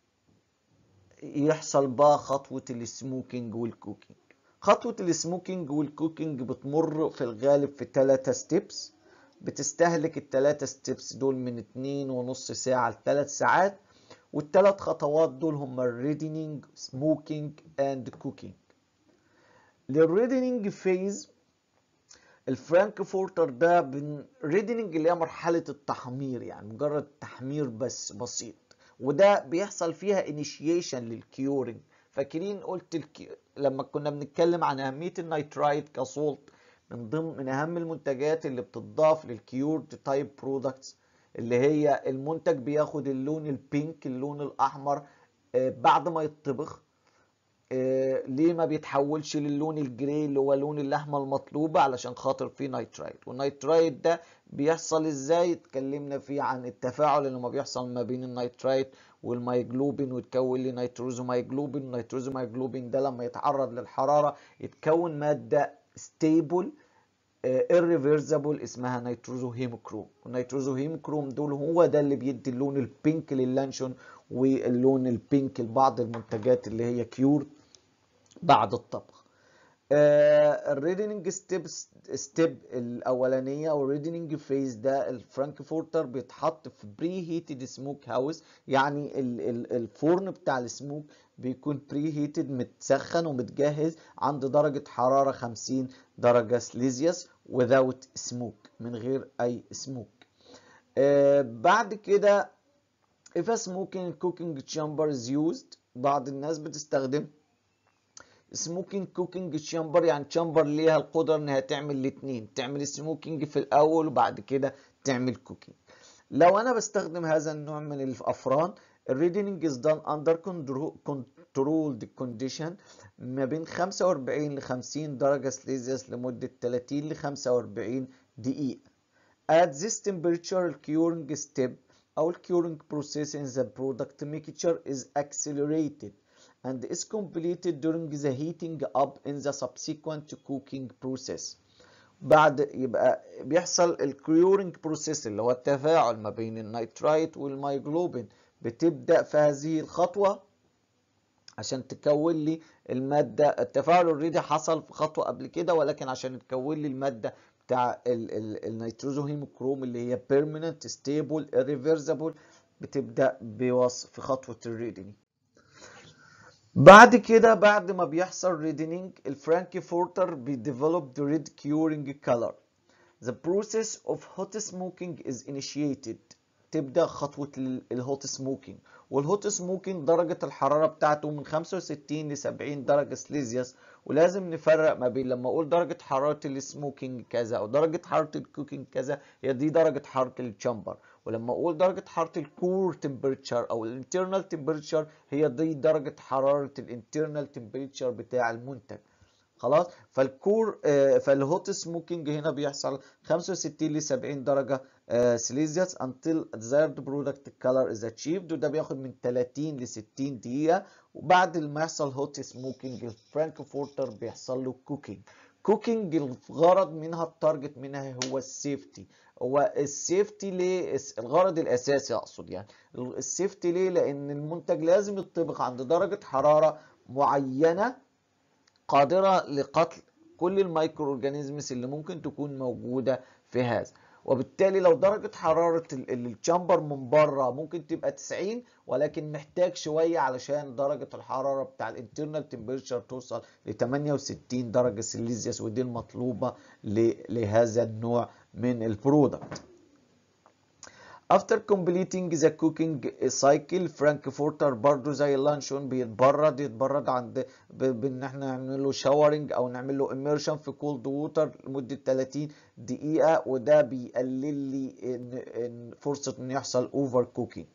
يحصل بقى خطوة السموكينج والكوكينج خطوة السموكينج والكوكينج بتمر في الغالب في ثلاثة ستيبس بتستهلك الثلاثة ستيبس دول من اتنين ونص ساعة لثلاث ساعات والثلاث خطوات دول هما الريدنينج سموكينج اند كوكينج للريدنينج فيز الفرانكفورتر ده بن ريدنينج اللي هي مرحلة التحمير يعني مجرد تحمير بس بسيط وده بيحصل فيها انيشيشن للكيورنج فاكرين قلت الكي... لما كنا بنتكلم عن أهمية النيترايت كسولت من ضمن من أهم المنتجات اللي بتضاف للكيورد تايب برودكتس اللي هي المنتج بياخد اللون البينك اللون الأحمر آه، بعد ما يطبخ آه، ليه ما بيتحولش للون الجراي اللي هو لون اللحمه المطلوبه علشان خاطر فيه نيترايت والنيترايت ده بيحصل ازاي اتكلمنا فيه عن التفاعل اللي ما بيحصل ما بين النيترايت والمايجلوبين ويتكون لي نيتروزومايجلوبين النيتروزومايجلوبين ده لما يتعرض للحراره يتكون ماده ستيبل irreversible اسمها نيتروزو هيموكروم والنيتروزو هيموكروم دول هو ده اللي بيدي اللون البينك للانشون واللون البينك لبعض المنتجات اللي هي كيور بعد الطبخ الريدنينج ستيب ستيب الاولانيه او الريدنينج فيز ده الفرانكفورتر بيتحط في بري هيتد سموك هاوس يعني ال ال الفرن بتاع السموك بيكون بري هيتد متسخن ومتجهز عند درجه حراره 50 درجه سليزيوس without smoke من غير اي سموك آه بعد كده if a smoking cooking chamber is used بعض الناس بتستخدم سموكينج كوكينج تشامبر يعني تشامبر ليها القدره انها تعمل الاثنين تعمل سموكينج في الاول وبعد كده تعمل كوكينج لو انا بستخدم هذا النوع من الافران الريدنج از دان اندر كنترولد كونديشن ما بين 45 ل 50 درجه سليزيوس لمده 30 ل 45 دقيقه at this temperature the curing step او curing process in the product mixture is accelerated and is completed during the heating up in the subsequent cooking process بعد يبقى بيحصل الكيورنج بروسيس اللي هو التفاعل ما بين النيترايت والمايجلوبين بتبدأ في هذه الخطوة عشان تكون لي المادة التفاعل اوريدي حصل في خطوة قبل كده ولكن عشان تكون لي المادة بتاع النيتروزوهيموكروم اللي هي permanent stable irreversible بتبدأ بوصف في خطوة الريدنج بعد كده بعد ما بيحصل ريدنينج الفرانكفورتر بيديفلوب the red curing color the process of hot smoking is initiated تبدأ خطوة الهوت سموكينج والهوت سموكينج درجة الحرارة بتاعته من 65 ل 70 درجة سليزيوس ولازم نفرق ما بين لما اقول درجة حرارة السموكينج كذا او درجة حرارة الكوكينج كذا هي دي درجة حرارة الشامبر ولما اقول درجة حرارة الكور تمبريتشر او الانترنال تمبريتشر هي دي درجة حرارة الانترنال تمبريتشر بتاع المنتج خلاص فالكور آه فالهوت سموكينج هنا بيحصل 65 ل 70 درجة آه سليزيوس until desired product color is achieved وده بياخد من 30 ل 60 دقيقة وبعد ما يحصل هوت سموكينج الفرانكفورتر بيحصل له كوكينج كوكينج الغرض منها التارجت منها هو السيفتي هو السيفتي ليه الغرض الاساسي اقصد يعني السيفتي ليه لان المنتج لازم يطبق عند درجة حرارة معينة قادرة لقتل كل المايكرو اورجانيزمز اللي ممكن تكون موجودة في هذا وبالتالي لو درجة حرارة الشامبر من بره ممكن تبقى 90 ولكن محتاج شوية علشان درجة الحرارة بتاع الانترنال تمبريتشر توصل ل 68 درجة سيليزيوس ودي المطلوبة لهذا النوع من البرودكت. After completing the cooking cycle فرانكفورتر برضو زي اللانشون بيتبرد يتبرد عند بان احنا نعمل له شاورنج او نعمل له immersion في كولد ووتر لمده 30 دقيقه وده بيقلل لي فرصه ان يحصل اوفر كوكينج.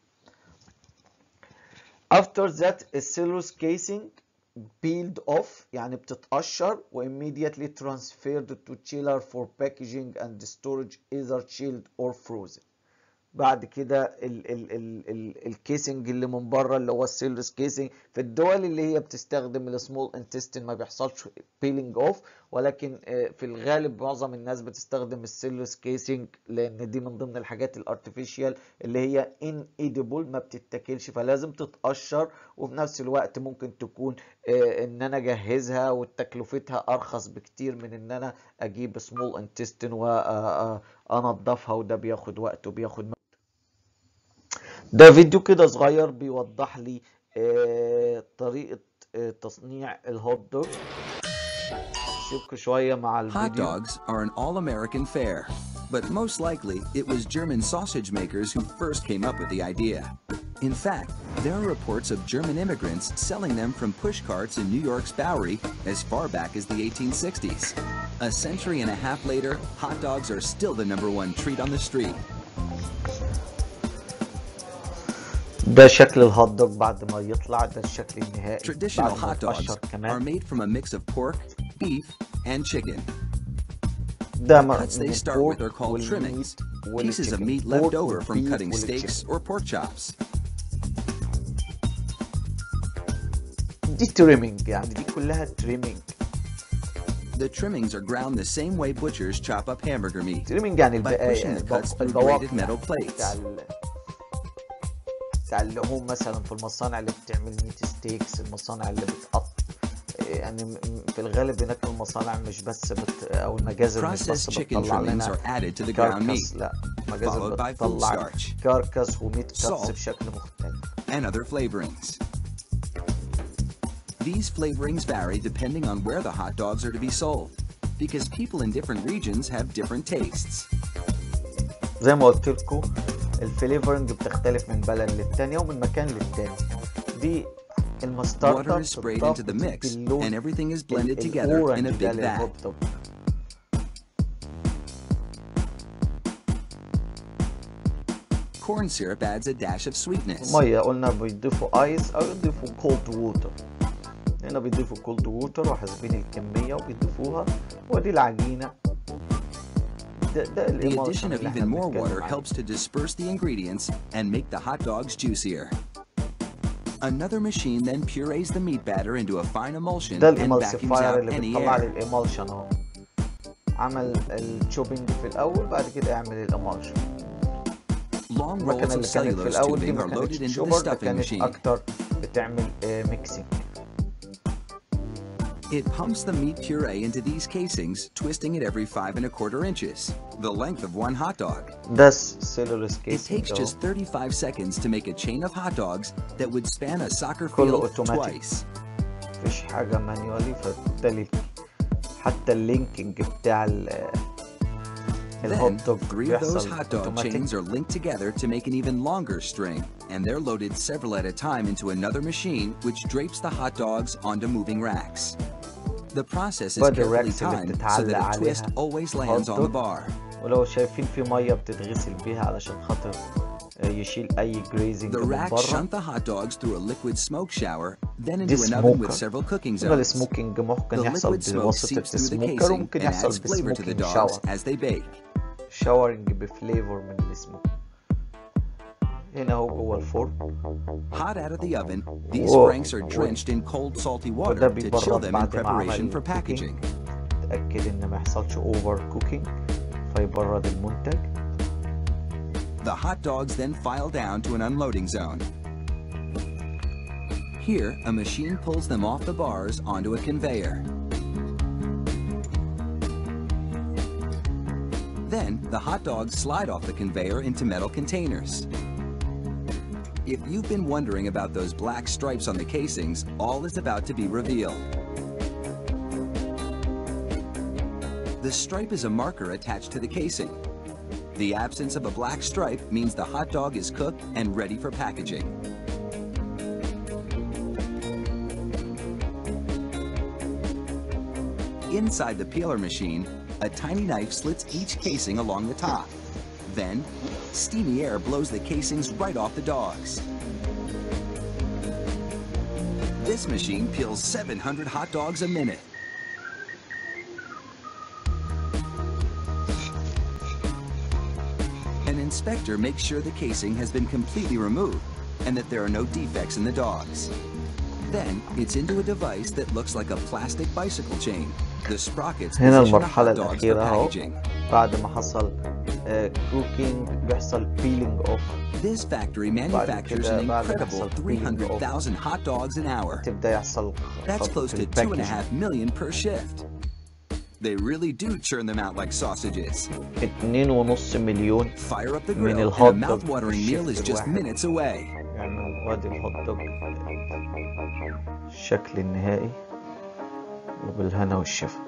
After that السيلوس casing peeled off يعني بتتقشر و immediately transferred to chiller for packaging and storage either chilled or frozen. بعد كده ال ال ال ال الكيسنج اللي من بره اللي هو السيلرس كيسنج في الدول اللي هي بتستخدم السمول انتستين ما بيحصلش بيلينج اوف ولكن في الغالب معظم الناس بتستخدم السيلرس كيسنج لان دي من ضمن الحاجات الارتفيشال اللي هي ان ايديبل ما بتتاكلش فلازم تتقشر وفي نفس الوقت ممكن تكون ان انا اجهزها وتكلفتها ارخص بكتير من ان انا اجيب سمول انتستين وانضفها وده بياخد وقت وبياخد ده فيديو كده صغير بيوضح لي آه طريقة آه تصنيع الهوت دوج شوفكوا شوية مع Hot الفيديو dogs are an all-American fare, but most likely it was German sausage makers who first came up with the idea. In fact, there are reports of German immigrants selling them from push carts in New York's Bowery as far back as the 1860s. A century and a half later, hot dogs are still the number one treat on the street. ده شكل الهوت دوج بعد ما يطلع ده الشكل النهائي Traditional بعد ما hot dogs يتقشر are كمان made from a mix of pork, beef, and chicken. ده م- Cuts they من start with are البورك called trimmings, والميت pieces of والتشيكن. meat left بورك over from والبيف cutting steaks والتشيكن. or pork chops. دي تريمينج يعني دي كلها تريمينج The trimmings are ground the same way butchers chop up hamburger meat. تريمينج يعني By البقايا pushing the البق- cuts through البواقي braided metal بتاع plates. ال- بتاع اللحوم مثلا في المصانع اللي بتعمل ميت ستيكس المصانع اللي بتقط يعني م- م- في الغالب هناك المصانع مش بس بت او المجازر مش بس Processed chicken بتطلع trimmings لنا are added to the ground كاركس meat لا مجازر followed by food بتطلع starch, كاركس وميت كاتس salt, بشكل مختلف and other flavorings. These flavorings vary depending on where the hot dogs are to be sold, because people in different regions have different tastes. زي ما قلت لكم الفليفرنج بتختلف من بلد للتانية ومن مكان للتاني دي المستردة Water is sprayed into the بتضاف mix, باللون and everything is ال- blended together in a الأورنج ده big للهوت vat. دوج. Corn syrup adds a dash of sweetness. ميه قلنا بيضيفوا ايس او يضيفوا كولد ووتر هنا بيضيفوا كولد ووتر وحاسبين الكميه وبيضيفوها ودي العجينه ده ده The الايمالشن addition of اللي even احنا more بنتكلم water عنه. helps to disperse the ingredients and make the hot dogs juicier. Another machine then purees the meat batter into a fine emulsion ده and vacuums الامالسيفاير out اللي any بيطلع لي air. الايمالشن اهو عمل التشوبينج في الاول بعد كده يعمل الامالشن Long المكنه rolls of اللي كانت في cellulose الاول دي tubing ما are كانتش loaded into the تشوبر ده stuffing كانت machine. اكتر بتعمل ميكسينج It pumps the meat puree into these casings, twisting it every five and a quarter inches, the length of one hot dog. ده السيلولوس It كيسنج takes just 35 seconds to make a chain of hot dogs that would span a soccer كله field automatic. twice. مفيش حاجة مانيوالي فبالتالي حتى اللينكينج بتاع ال- Then, الهوت دوج three of those بيحصل hot dog اوتوماتيك chains are linked together to make an even longer string, and they're loaded several at a time into another machine which drapes the hot dogs onto moving racks. The process is But the carefully racks اللي timed so بتتعلق that a twist عليها always hot lands on the dog. bar. ولو شايفين في مية بتتغسل بيها علشان خاطر آه، يشيل أي جريزنج The من racks بره shunt the hot dogs through a liquid smoke shower, then دي into an oven with سموكر several cooking قلنا zones. السموكينج ممكن The يحصل liquid smoke بواسطة seeps through the السموكر casing وممكن and يحصل adds flavor to the بسموكينج dogs شاور as they bake. شاورنج بفليفر من السموك هنا اهو جوه الفرن Hot out of the oven, these Whoa. franks are drenched in cold salty وده water to chill بيبرد them in بعد ما preparation عمل for cooking. packaging. تأكد إن ما يحصلش اوفر كوكينج فيبرد المنتج The hot dogs then file down to an unloading zone. Here, a machine pulls them off the bars onto a conveyor. Then, the hot dogs slide off the conveyor into metal containers. If you've been wondering about those black stripes on the casings, all is about to be revealed. The stripe is a marker attached to the casing. The absence of a black stripe means the hot dog is cooked and ready for packaging. Inside the peeler machine, a tiny knife slits each casing along the top. Then, steamy air blows the casings right off the dogs. This machine peels 700 hot dogs a minute. An inspector makes sure the casing has been completely removed and that there are no defects in the dogs. Then it's into a device that looks like a plastic bicycle chain. The sprockets هنا position the المرحلة hot dogs for الأخيرة أهو packaging. بعد ما حصل كوكينج بيحصل بيلينج اوف This factory manufactures كده an بعد ما incredible يحصل peeling off. 300,000 hot dogs an hour. تبدأ يحصل That's خطوة close to two and a الباكجينج half million per shift. They really do churn them out like sausages. اتنين ونص مليون Fire up the من grill, and الهوت a دوج mouth-watering meal is الشيفت just الواحد. minutes away. يعني وادي الهوت دوج الشكل النهائي وبالهنا والشفا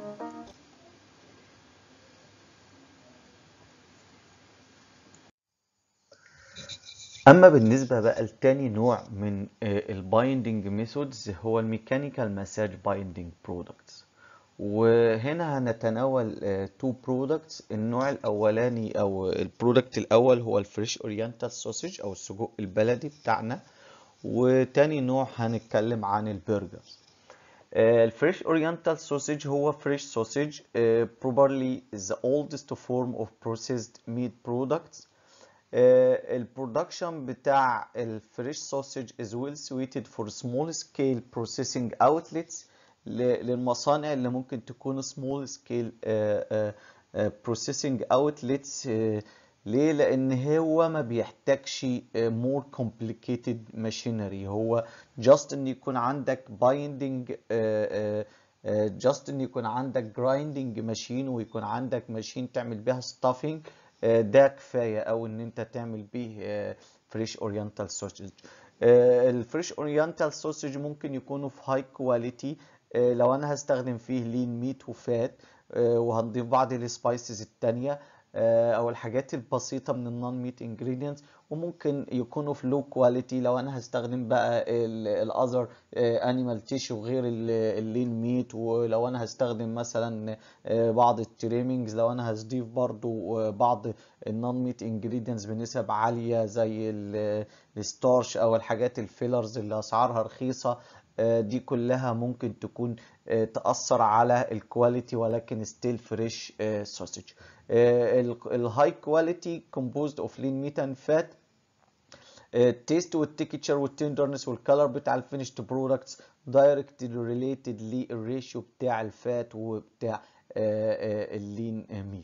اما بالنسبه بقى لتاني نوع من البايندنج ميثودز هو الميكانيكال مساج بايندنج برودكتس وهنا هنتناول تو برودكتس النوع الاولاني او البرودكت الاول هو الفريش اورينتال سوسيج او السجق البلدي بتاعنا وتاني نوع هنتكلم عن البرجرز الفريش اورينتال سوسيج هو فريش سوسيج probably the oldest form of processed meat products البرودكشن بتاع الفريش سوسيج is well suited for small scale processing outlets ل- للمصانع اللي ممكن تكون small scale آه، آه، آه، processing outlets آه، ليه؟ لأن هو ما بيحتاجش آه، more complicated machinery هو just إن يكون عندك binding آه، آه، جاست ان يكون عندك جرايندنج ماشين ويكون عندك ماشين تعمل بيها ستافنج ده كفايه او ان انت تعمل بيه فريش اورينتال سوسج الفريش اورينتال سوسج ممكن يكونوا في هاي كواليتي لو انا هستخدم فيه لين ميت وفات وهنضيف بعض السبايسز التانية او الحاجات البسيطه من النون ميت انجريدينتس وممكن يكونوا في لو كواليتي لو انا هستخدم بقى الاذر انيمال تيشو غير اللين ميت ولو انا هستخدم مثلا بعض التريمينجز لو انا هضيف برضو بعض النون ميت انجريدينتس بنسب عاليه زي الستارش او الحاجات الفيلرز اللي اسعارها رخيصه دي كلها ممكن تكون تأثر على الكواليتي ولكن ستيل فريش سوسج الهاي كواليتي كومبوزد اوف لين ميت اند فات التيست والتكتشر والتندرنس والكالر بتاع الفينيشد برودكتس دايركت ريليتد للريشيو بتاع الفات وبتاع اللين ميت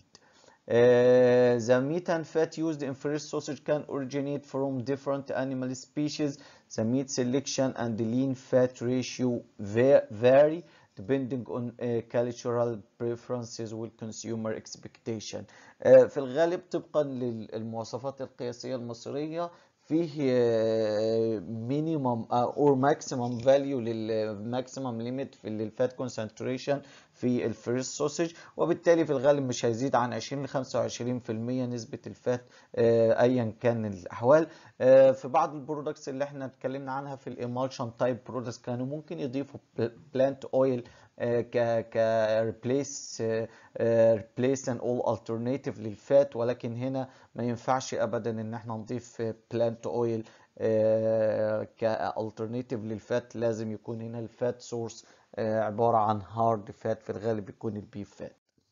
Uh, the meat and fat used in fresh sausage can originate from different animal species. The meat selection and the lean fat ratio vary depending on uh, cultural preferences والconsumer expectation. Uh, في الغالب طبقا للمواصفات القياسية المصرية فيه مينيمم اور ماكسيمم فاليو للماكسيمم ليميت في الفات كونسنتريشن في الفريش سوسج وبالتالي في الغالب مش هيزيد عن 20 ل 25% نسبه الفات ايا كان الاحوال في بعض البرودكتس اللي احنا اتكلمنا عنها في الايمالشن تايب برودكتس كانوا ممكن يضيفوا بلانت اويل ك ك ريبليس ريبليس ان اول الترناتيف للفات ولكن هنا ما ينفعش ابدا ان احنا نضيف بلانت اويل كالترناتيف للفات لازم يكون هنا الفات سورس عباره عن هارد فات في الغالب يكون البيف فات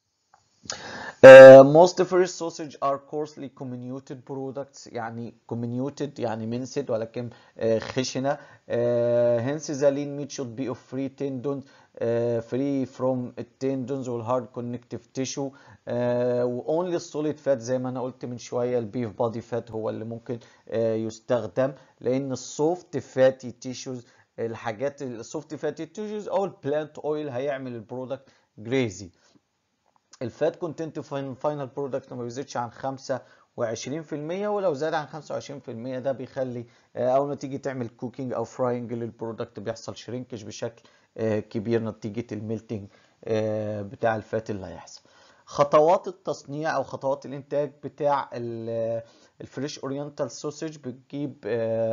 Uh, most fresh sausage are coarsely comminuted products يعني comminuted يعني منسد ولكن uh, خشنة uh, hence the lean meat should be of free tendons uh, free from tendons والhard connective tissue uh, only solid fat زي ما انا قلت من شوية البيف بادي فات هو اللي ممكن uh, يستخدم لان السوفت فاتي تيشوز الحاجات السوفت فاتي تيشوز او البلانت اويل هيعمل البرودكت جريزي الفات كونتنت فاينل برودكت ما بيزيدش عن 25% ولو زاد عن 25% ده بيخلي اول ما تيجي تعمل كوكينج او فراينج للبرودكت بيحصل شرينكج بشكل كبير نتيجه الميلتنج بتاع الفات اللي هيحصل خطوات التصنيع او خطوات الانتاج بتاع الفريش اورينتال سوسج بتجيب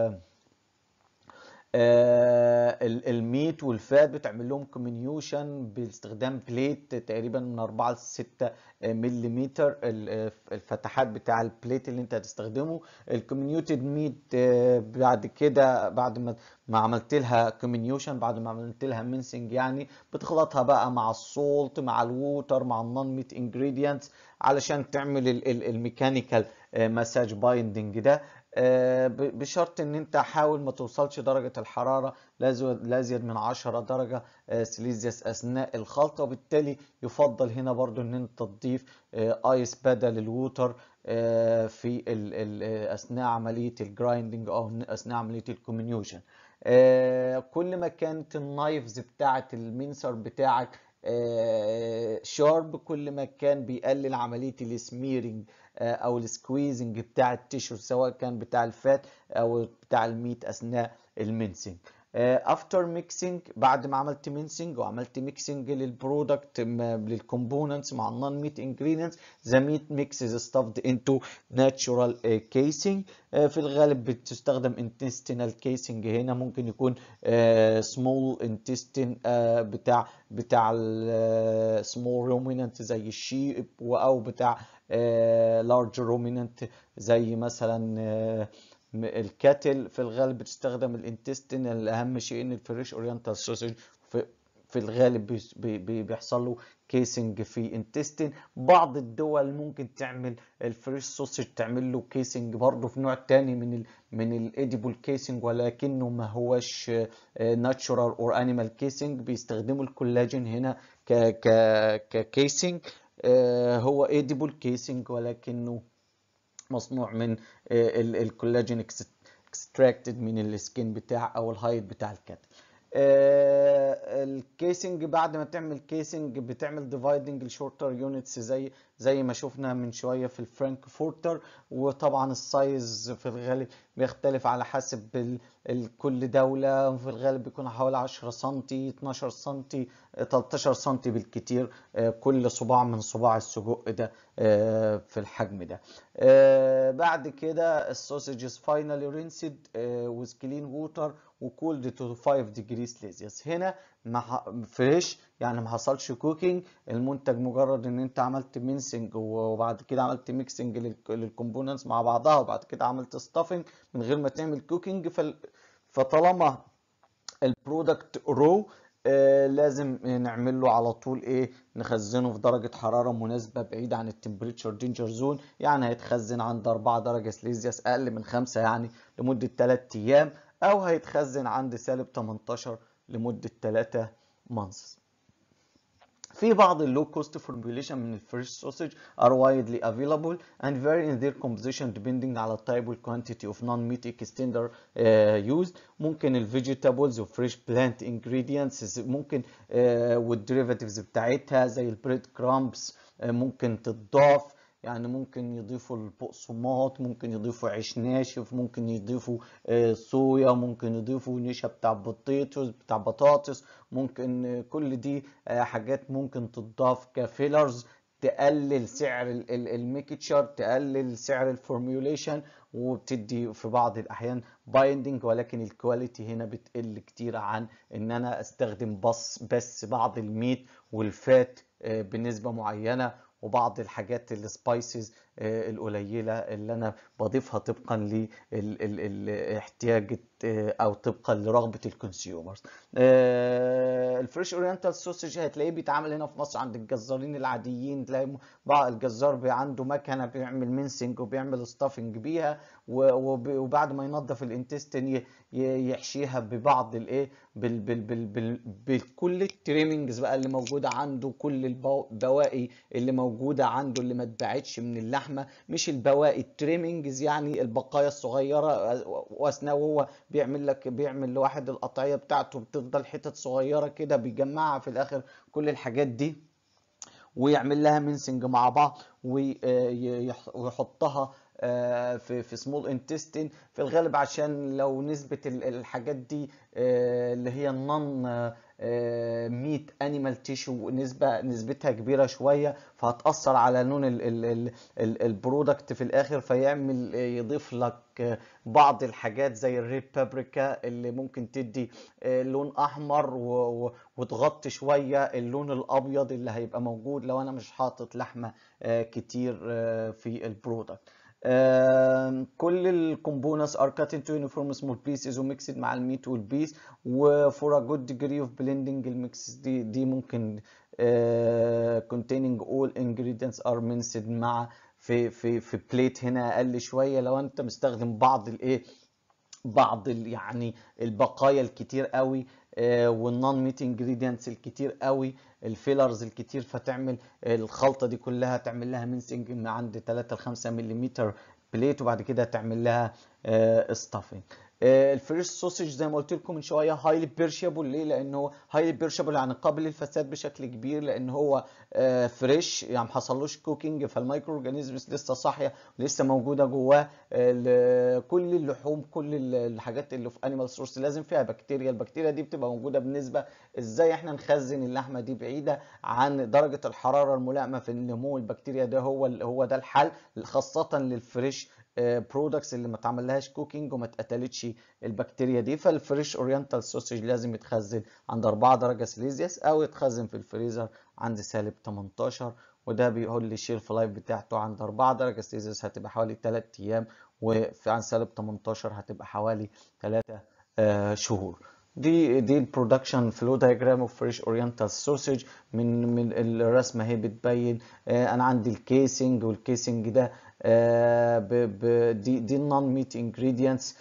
آه الميت والفات بتعمل لهم كومينيوشن باستخدام بليت تقريبا من 4 ل 6 ملم الفتحات بتاع البليت اللي انت هتستخدمه الكومينيوتد ميت آه بعد كده بعد ما ما عملت لها كومينيوشن بعد ما عملت لها مينسنج يعني بتخلطها بقى مع السولت مع الووتر مع النون ميت انجريدينتس علشان تعمل الميكانيكال مساج بايندنج ده بشرط ان انت حاول ما توصلش درجة الحرارة لازيد من 10 درجة سيليزيوس اثناء الخلطة وبالتالي يفضل هنا برضو ان انت تضيف ايس بدل الووتر في اثناء عملية الجرايندنج او اثناء عملية الكومينيوشن كل ما كانت النايفز بتاعة المنسر بتاعك شارب كل ما كان بيقلل عملية السميرنج او السكويزنج بتاع التيشو سواء كان بتاع الفات او بتاع الميت اثناء المينسنج افتر ميكسنج بعد ما عملت مينسنج وعملت ميكسنج للبرودكت للكومبوننتس مع النون ميت انجريدينتس ذا ميت ميكس از ستافد انتو ناتشورال كيسنج في الغالب بتستخدم انتستينال كيسنج هنا ممكن يكون سمول انتستين بتاع بتاع السمول رومينانت زي الشيب او بتاع لارج رومينانت زي مثلا الكاتل في الغالب بتستخدم الانتستين الاهم شيء ان الفريش اورينتال سوسج في في الغالب بي بي بيحصل له كيسنج في انتستين بعض الدول ممكن تعمل الفريش سوسج تعمل له كيسنج برضه في نوع تاني من ال من الايديبل كيسنج ولكنه ما هوش ناتشورال اور انيمال كيسنج بيستخدموا الكولاجين هنا ك ك ككيسنج هو ايديبل كيسنج ولكنه مصنوع من الكولاجين اكستراكتد من السكين بتاع او الهايد بتاع الكتف الكيسنج بعد ما تعمل كيسنج بتعمل ديفايدنج لشورتر يونتس زي زي ما شفنا من شويه في الفرانكفورتر وطبعا السايز في الغالب بيختلف على حسب ال... ال... كل دولة في الغالب بيكون حوالي 10 سنتي 12 سنتي 13 سنتي بالكتير آه، كل صباع من صباع السجق ده آه، في الحجم ده آه، بعد كده السوسج is finally rinsed آه، with clean water وكولد تو 5 degrees celsius هنا مع فريش يعني ما حصلش كوكينج المنتج مجرد ان انت عملت مينسنج وبعد كده عملت ميكسنج للكومبوننتس مع بعضها وبعد كده عملت ستافنج من غير ما تعمل كوكينج فال... فطالما البرودكت رو آه لازم نعمل له على طول ايه نخزنه في درجة حرارة مناسبة بعيد عن التمبريتشر دينجر زون يعني هيتخزن عند 4 درجة سليزيوس اقل من 5 يعني لمدة 3 ايام او هيتخزن عند سالب 18 لمدة 3 مانثs في بعض اللو كوست فورميوليشن من الفريش سوسج are widely available and vary in their composition depending على التايب والquantity of non-meat extender uh, used ممكن الفيجيتابلز وفريش بلانت ingredients ممكن uh, والديريفاتيفز بتاعتها زي البريد كرامبس uh, ممكن تضاف يعني ممكن يضيفوا البقسماط ممكن يضيفوا عيش ناشف ممكن يضيفوا آه، صويا ممكن يضيفوا نشا بتاع بطيتوس بتاع بطاطس ممكن آه، كل دي آه، حاجات ممكن تضاف كفيلرز تقلل سعر ال- ال- الميكتشر تقلل سعر الفورميوليشن وبتدي في بعض الاحيان بايندنج ولكن الكواليتي هنا بتقل كتير عن ان انا استخدم بس بس بعض الميت والفات آه، بنسبة معينة وبعض الحاجات السبايسز القليله اللي انا بضيفها طبقا لاحتياج او طبقا لرغبه الكونسيومرز الفريش اورينتال سوسج هتلاقيه بيتعمل هنا في مصر عند الجزارين العاديين تلاقي م- بعض الجزار بي- عنده مكنه بيعمل مينسنج وبيعمل ستافنج بيها و- وب- وبعد ما ينظف الانتستين ي- ي- يحشيها ببعض الايه بال بال بال بال بكل التريمنجز بقى اللي موجوده عنده كل البو- البواقي اللي موجوده عنده اللي ما اتباعتش من اللحمه مش البواقي التريمنجز يعني البقايا الصغيره واثناء وهو بيعمل لك بيعمل لواحد القطعيه بتاعته بتفضل حتت صغيره كده بيجمعها في الاخر كل الحاجات دي ويعمل لها مينسنج مع بعض وي- آه، يح- ويحطها آه، في في سمول انتستين في الغالب عشان لو نسبة ال- الحاجات دي آه، اللي هي النون ميت انيمال تيشو نسبة نسبتها كبيرة شوية فهتأثر على لون ال- ال- ال- ال- البرودكت في الآخر فيعمل آه، يضيف لك آه، بعض الحاجات زي الريد بابريكا اللي ممكن تدي آه، لون أحمر و- و- وتغطي شوية اللون الأبيض اللي هيبقى موجود لو أنا مش حاطط لحمة آه، كتير آه، في البرودكت آم، كل الكومبوننتس ار cut into uniform small pieces وميكسد مع الميت والبيس وفور a good degree of blending الميكس دي دي ممكن آه، containing all ingredients are minced مع في في في بليت هنا اقل شويه لو انت مستخدم بعض الايه بعض ال- يعني البقايا الكتير قوي والنون ميت انجريدينتس الكتير قوي الفيلرز الكتير فتعمل الخلطه دي كلها تعمل لها مينسنج من عند 3 ل 5 ملم بليت وبعد كده تعمل لها ستافنج الفريش سوسج زي ما قلت لكم من شويه هايلي بيرشابل ليه لان هو هايلي بيرشابل يعني قابل للفساد بشكل كبير لان هو فريش يعني ما حصلوش كوكينج فالمايكرو اورجانيزمز لسه صاحيه لسه موجوده جواه ال- كل اللحوم كل ال- الحاجات اللي في انيمال سورس لازم فيها بكتيريا البكتيريا دي بتبقى موجوده بنسبه ازاي احنا نخزن اللحمه دي بعيده عن درجه الحراره الملائمه في النمو البكتيريا ده هو ال- هو ده الحل خاصه للفريش برودكتس اللي ما اتعملهاش كوكينج وما اتقتلتش البكتيريا دي فالفريش اورينتال سوسج لازم يتخزن عند 4 درجه سليزيوس او يتخزن في الفريزر عند سالب 18 وده بيقول لي الشيلف لايف بتاعته عند 4 درجه سليزيوس هتبقى حوالي 3 ايام وفي عند سالب 18 هتبقى حوالي 3 آه شهور دي دي البرودكشن فلو دايجرام اوف فريش اورينتال سوسج من من الرسمه اهي بتبين آه انا عندي الكيسنج والكيسنج ده آه ب ب دي دي النون ميت انجريدينتس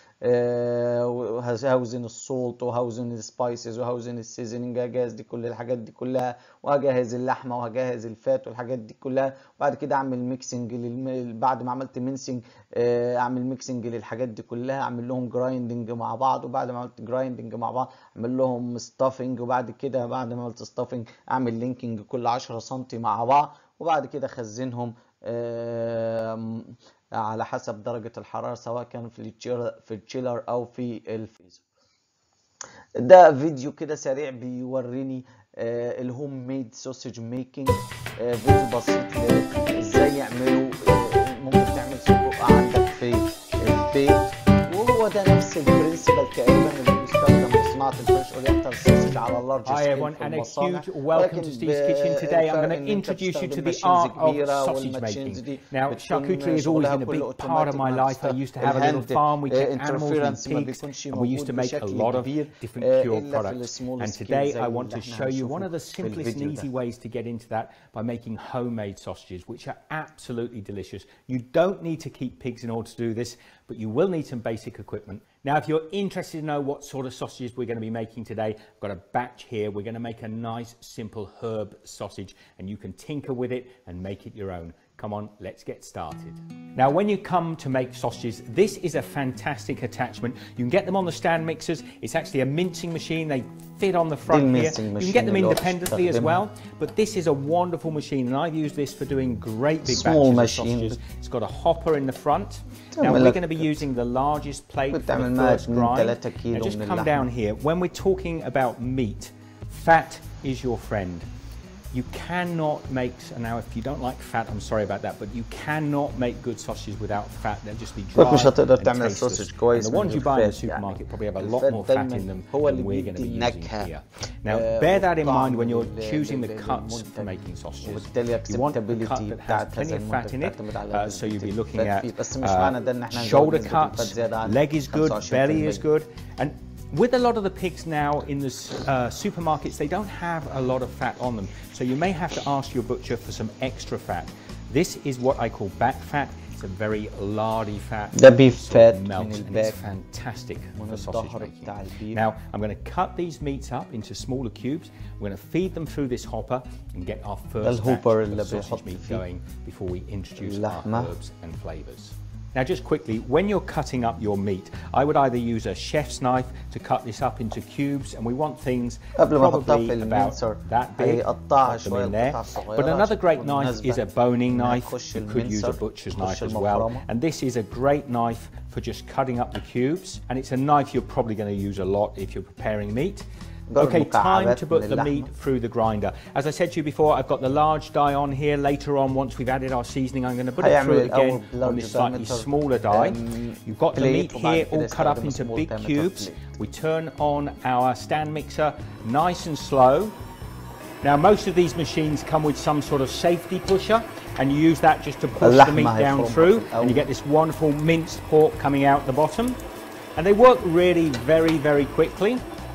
هاوزن السولت وهاوزن السبايسز وهاوزن السيزننج هجهز دي كل الحاجات دي كلها وهجهز اللحمه وهجهز الفات والحاجات دي كلها وبعد كده اعمل ميكسنج للم... بعد ما عملت مينسنج اعمل ميكسنج للحاجات دي كلها اعمل لهم جرايندنج مع بعض وبعد ما عملت جرايندنج مع بعض اعمل لهم ستافنج وبعد كده بعد ما عملت ستافنج اعمل لينكينج كل 10 سم مع بعض وبعد كده اخزنهم آم، على حسب درجة الحرارة سواء كان في التشيلر في التشيلر أو في الفريزر ده فيديو كده سريع بيوريني آه، الهوم ميد سوسج ميكنج آه، فيديو بسيط ل- ازاي يعملوا آه، ممكن تعمل سجق عندك في البيت وهو ده نفس البرنسبل تقريبا اللي بيستخدم في صناعة الفريش اورينتال سوسج على اللارج Hi سكيل everyone في and a المصانع huge welcome ولكن to Steve's Kitchen. Today I'm بالفرق going ان to انت introduce you to بتستخدم the machines art of كبيرة sausage والماشينز making. دي Now بتكون charcuterie has always شغلها been a كله big part of automatic my ما life. I بتست- used to have a little الهاند farm. We kept animals interference and ما pigs بيكونش and we used to موجود make a بشكل lot of كبير different آه، pure الا في products. السمول And سكيل today زي I اللي want to احنا show you one هنشوفه of the في simplest and الفيديو easy ده ways to get into that by making homemade sausages, which are absolutely delicious. You don't need to keep pigs in order to do this, but you will need some basic equipment. Now, if you're interested to know what sort of sausages we're going to be making today, I've got a batch here. We're going to make a nice, simple herb sausage, and you can tinker with it and make it your own. Come on, let's get started. Now, when you come to make sausages, this is a fantastic attachment. You can get them on the stand mixers. It's actually a mincing machine. They fit on the front here. mincing You can machine get them اللي هو independently as بتستخدمها. well, but this is a wonderful machine, and I've used this for doing great big Small batches machine. of sausages. It's got a hopper in the front. Now, تعمل we're لك- going to be using the largest plate for بتعمل the معاك first من grind. 3 Now, كيلو just من come اللحمة. down here. When we're talking about meat, fat is your friend. You cannot make, now if you don't like fat, I'm sorry about that, but you cannot make good sausages without fat. They'll just be dry مش هتقدر and تعمل tasteless. سوسج كويس And the من ones you غير buy in the فات يعني. supermarket probably have a lot الفات more fat دايماً in them هو than اللي we're going to be بيدي using نكهة. here. Now, آه، bear that in والطعم mind when you're لل- choosing the لل- cuts for للمنتج. making sausages. وبالتالي You want a cut acceptability that has بتاعت plenty هذا of fat المنتج in it, تعتمد على uh, so you'll be نسبة looking الفات at فيه. بس مش uh, معنى ده ان احنا نزود shoulder نسبة الفات cuts, زيادة عن leg is good, 25%. belly is good, and with a lot of the pigs now in the s- uh, supermarkets, they don't have a lot of fat on them, so you may have to ask your butcher for some extra fat. This is what I call back fat. It's a very lardy fat. ده beef It sort of fat من melts, and it's الباك. fantastic من for sausage الظهر making. بتاع البيف. Now, I'm going to cut these meats up into smaller cubes. We're going to feed them through this hopper and get our first batch الهوبر of اللي sausage بيحط meat فيه going before we introduce our اللحمة. herbs and flavors. Now, just quickly, when you're cutting up your meat, I would either use a chef's knife to cut this up into cubes, and we want things قبل ما احطها probably في about المنسر that big. هيقطعها Put them شوية in there. لقطع صغيرة But another عشان great تكون knife مناسبة is a boning إنها knife. تخش You could use a المنسر، butcher's تخش knife as well. المفرمة. And this is a great knife for just cutting up the cubes. And it's a knife you're probably going to use a lot if you're preparing meat. ضرب Okay, time مكعبات to من put the اللحمة. meat through the grinder. As I said to you before, I've got the large die on here. Later on, once we've added our seasoning, I'm going to put it هيعمل through it الأول again on large this slightly diameter, smaller die. um, You've got the plate meat وبعد here كده all cut up استخدم into small big diameter cubes. plate. We turn on our stand mixer nice and slow. Now, most of these machines come with some sort of safety pusher, and you use that just to push the اللحمة meat down هيفرمها through, في and you الأول. get this wonderful minced pork coming out the bottom. And they work really very, very quickly.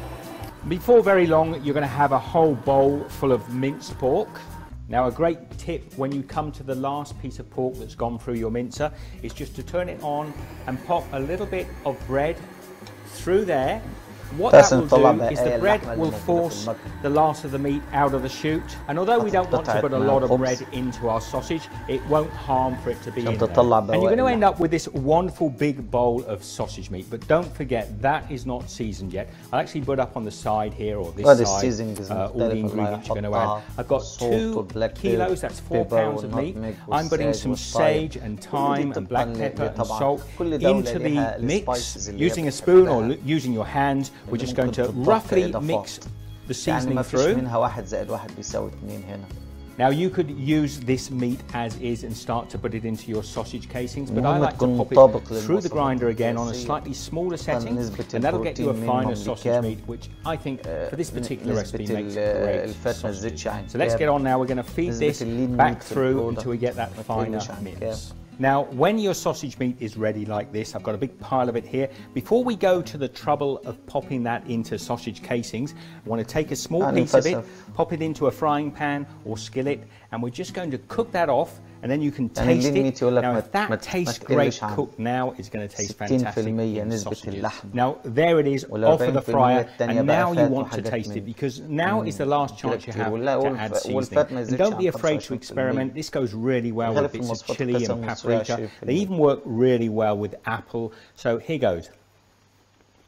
Before very long, you're going to have a whole bowl full of minced pork. Now, a great tip when you come to the last piece of pork that's gone through your mincer is just to turn it on and pop a little bit of bread through there. What بس that will نطلع do is بقايا the bread اللحمة اللي will موجودة في force المطبخ. the last of the meat out of the chute. And although we don't want to put a قطعت lot of مع bread الخبز. into our sausage, it won't harm for it to be عشان in there. تطلع And you're going to بواقي end up with this wonderful big bowl of sausage meat. But don't forget, that is not seasoned yet. I'll actually put up on the side here or this Well, the side seasoning is uh, all the مختلف. ingredients you're going to هنحطها add. I've got salt two والبلاك kilos, that's four pepper pounds of meat. والنutmeg I'm putting والساج some والثايم. sage and كل دي thyme and طبقاً black ل- pepper and طبعاً salt كل دولة into ليها the ال mix spices اللي هي using a spoon or بتحبها. using your hands. We're اللي just going ممكن to تضاف roughly كإضافات. mix the يعني seasoning ما فيش through. منها واحد زائد واحد بيساوي اتنين هنا Now you could use this meat as is and start to put it into your sausage casings, but I المهم like to تكون pop مطابق it through the للوصفات grinder again on a الأساسية. slightly smaller setting, نسبة and that'll get you a البروتين finer منهم sausage بكام؟ meat, which I think for this particular نسبة recipe makes ال- great الفات ما sausages. تزيدش عن So let's كام. get on now. We're going to feed نسبة this اللين back ميت في through البرودكت until we get that ما finer تقلش عن mince. كام. Now, when your sausage meat is ready like this, I've got a big pile of it here. Before we go to the trouble of popping that into sausage casings, I want to take a small يعني piece of it, نفسها. pop it into a frying pan or skillet, and we're just going to cook that off, and then you can يعني taste اللين it. ميت يقول لك Now, ما- if that ما- tastes ما great تقلش عنه. cooked now, it's going to taste 60% fantastic in نسبة sausages. اللحم. Now, there it is, وال off of the 40% fryer, التانية and بقى now you فات want to وحاجات taste من- it because now is the last كده chance you كتير. have ولا- to والف- add والفات seasoning. ما And يزيدش don't be عن afraid to 25%. experiment. This goes really well with غالب في bits of المواصفات chili and القسم paprika. 25%. They even work really well with apple. So here goes.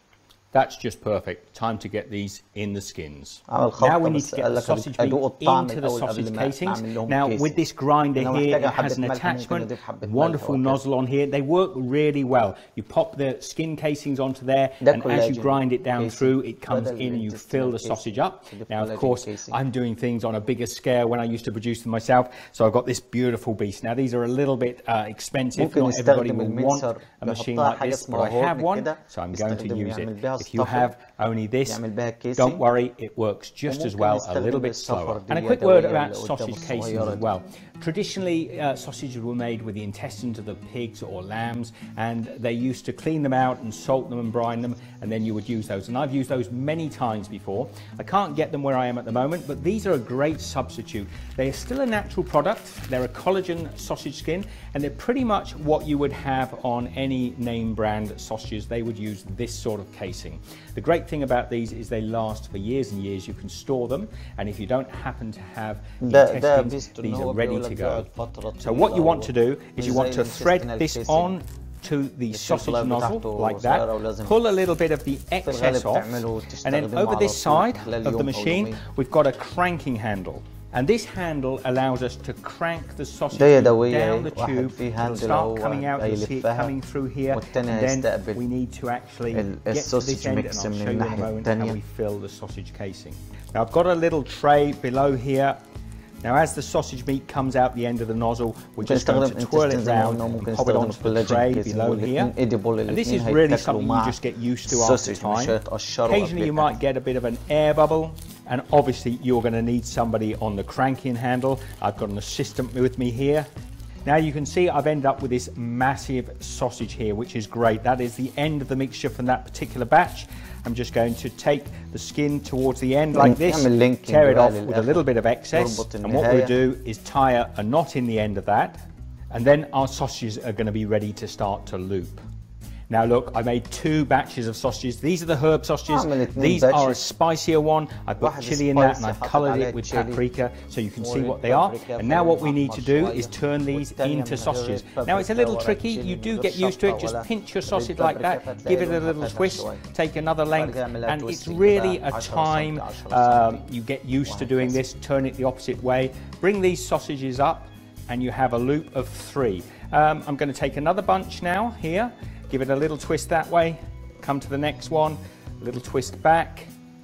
That's just perfect. Time to get these in the skins. عمل Now خلطة we need بس to get قال the لك sausage أدوق meat الطعم into the الأول sausage قبل ما casings. أعمل لهم Now casing. with this grinder أنا here, محتاجة it has حبة an ملح، ممكن attachment, أضيف حبة ملح wonderful وهكذا. nozzle on here. They work really well. You pop the skin casings onto there, ده and as you collagen grind it down casing. through, it comes بدل in and you الintestinal fill the casing. sausage up. تضيف Now, of collagen course, casing. I'm doing things on a bigger scale when I used to produce them myself. So I've got this beautiful beast. Now these are a little bit uh, expensive. ممكن Not everybody نستخدم will want المنسر a machine بيحطها like حاجة this, but اسمها I have هورن one, كده so I'm going to يستخدم use it. يعمل بيها If you stuffing، have only this, يعمل بيها casing. don't worry, it works just as وممكن well, a نستخدم little bit الصفر slower. And a دي quick word اليدوية about اللي قدام sausage casings الصغيرة as دي. well. Traditionally, uh, sausages were made with the intestines of the pigs or lambs, and they used to clean them out and salt them and brine them, and then you would use those. And I've used those many times before. I can't get them where I am at the moment, but these are a great substitute. They are still a natural product. They're a collagen sausage skin, and they're pretty much what you would have on any name brand sausages. They would use this sort of casing. The great thing about these is they last for years and years. You can store them, and if you don't happen to have the ده ده intestines, بيست إن these هو are ready بيقول to لك go. بيقعد فترة So what you طويلة want to do is مش you want زي to thread الintestinal this casing. on to the الشلف sausage اللايف nozzle بتاعته like صغيرة that, ولازم pull a little bit of the في excess الغالب off, تعمله and then تستخدمه over على this طول side خلال of the يوم أو machine يومين. we've got a cranking handle. And this handle allows us to crank the sausage ده meat يدوية down the واحد tube. فيه It'll handle start أهو coming out, واحد you'll see it هيلفها coming through here. والتاني And then هيستقبل we need to actually ال- get to this السوسج end and ميكس I'll من show you in a الناحية moment how التانية. we fill the sausage casing. Now I've got a little tray below here. Now as the sausage meat comes out the end of the nozzle, we're ممكن just going نستخدم to twirl intestine it زي ما round قلنا and وممكن pop it نستخدم onto the tray collagen casing below والاتنين here. edible And this is الاتنين really هيتاكلوا something you مع just get used to after السوسج مش time. هيتقشروا Occasionally you قبل might get a bit of an air bubble and obviously you're going to need somebody on the cranking handle. I've got an assistant with me here. Now you can see I've ended up with this massive sausage here, which is great. That is the end of the mixture from that particular batch. I'm just going to take the skin towards the end like this, نعمل linking tear it بقى off with a للآخر. little bit of excess. نربط And what we'll النهاية. do is tie a, a knot in the end of that. And then our sausages are going to be ready to start to loop. Now look, I made two batches of sausages. These are the herb sausages. أعمل اتنين These are a batches. spicier one. I put واحد chili in that and spicy I've حاطط coloured عليه it with chili. paprika so you can see وريد what they are. paprika And now what we فلفل need to أحمر do is شوية. turn these والتانية into من sausages. غير Now it's a paprika little ولا tricky. chili You من do غير get used to it. شطة Just ولا pinch your ريد sausage like that. paprika Give it a فتلاقي little لونها twist. شوية. Take another length. كده اعملها And it's twisting really كده a 10 time سنتي، 10 um, سنتي. you get used to doing وهكذا. this. Turn it the opposite way. Bring these sausages up and you have a loop of three. Um, I'm going to take another bunch now here, give it a little twist that way, come to the next one, a little twist back,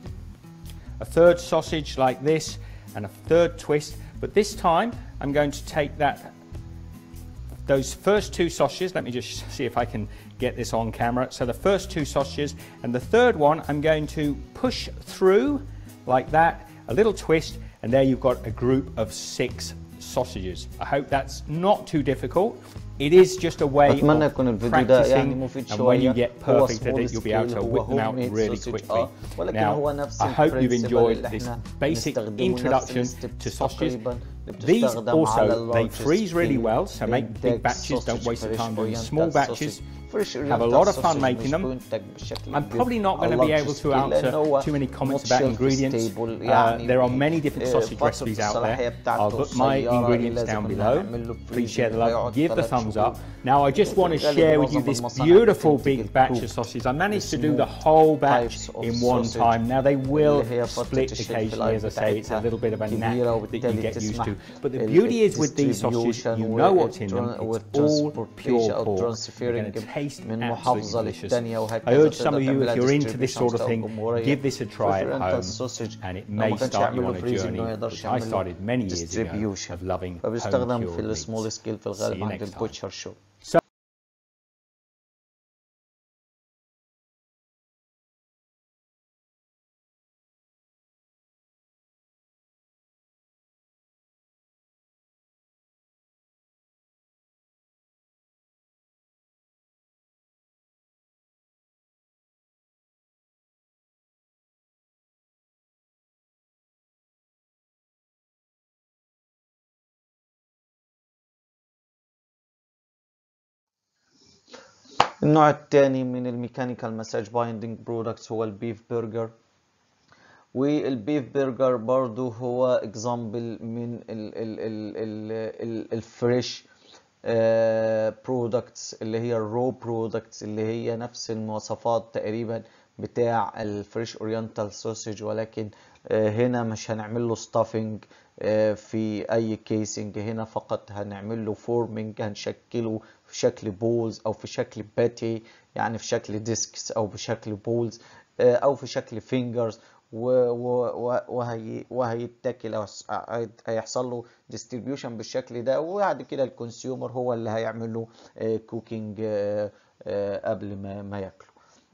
a third sausage like this, and a third twist. But this time I'm going to take that those first two sausages, let me just see if I can get this on camera. So the first two sausages and the third one I'm going to push through like that, a little twist, and there you've got a group of six sausages. I hope that's not too difficult. It is just a way أتمنى of يكون الفيديو ده يعني practicing مفيد and when you شوية get هو perfect at small it you'll be able to scale، whip هو them out homemade really sausage، quickly. آه، ولكن Now, هو نفس I hope you've الprinciple enjoyed اللي this احنا basic بنستخدمه، نفس introduction الsteps to sausages. تقريباً اللي These بتستخدم على also, they larger freeze really scale well, so make big بإنتاج batches, don't sausage waste your fresh time doing oriental small batches. sausage. Fresh Have a oriental lot of fun sausage making مش them. بينتج بشكل I'm كبير probably not على going to be large able to scale، لأن answer هو too many comments not about shelf ingredients. stable، Uh, يعني there are many different آه، sausage فترة recipes out الصلاحية there. بتاعته I'll put my قصيرة، ingredients لازم down كنا below. نعمل له Please share the freezing، love. هيقعد Give the ثلاث thumbs شهور. up. Now I just want to الغالب share with you معظم this المصانع beautiful بتنتج big batch of الكوب. sausages. I managed to do اسمه the whole batch types of in one sausage time. Now they will اللي هي فترة split الشيف occasionally, لايف as I say. It's a بتاعتها little bit of a knack كبيرة that you وبالتالي get used تسمح to. But the ال- beauty is with these sausages, distribution you و- know what's in them. tran- It's all والtransportation pure أو pork. You're transferring going to taste من absolutely محافظة delicious. للتانية I وهكذا urge some of تقدر you, if تعملها you're into this distribution sort of أو thing, جمهورية. give this a try at Preferential home. sausage And it لو may ما كانش start you يعمل on له a freezing journey, ما يقدرش which I يعمل له started many years ago distribution. of loving home فبيستخدم cured في meats. السمول سكيل في See الغالب you عند next time. البوتشر شو النوع الثاني من الميكانيكال مساج بايندينج برودكتس هو البيف برجر والبيف برجر برضو هو اكزامبل من الفريش برودكتس اللي هي الرو برودكتس اللي هي نفس المواصفات تقريبا بتاع الفريش اورينتال سوسج ولكن آه، هنا مش هنعمل له ستافنج في اي كيسنج هنا فقط هنعمل له فورمنج هنشكله في شكل بولز او في شكل باتي يعني في شكل ديسكس او بشكل بولز او في شكل فينجرز وهي وهيتاكل او هيحصل له ديستريبيوشن بالشكل ده وبعد كده الكونسيومر هو اللي هيعمل له كوكينج قبل ما ما ياكله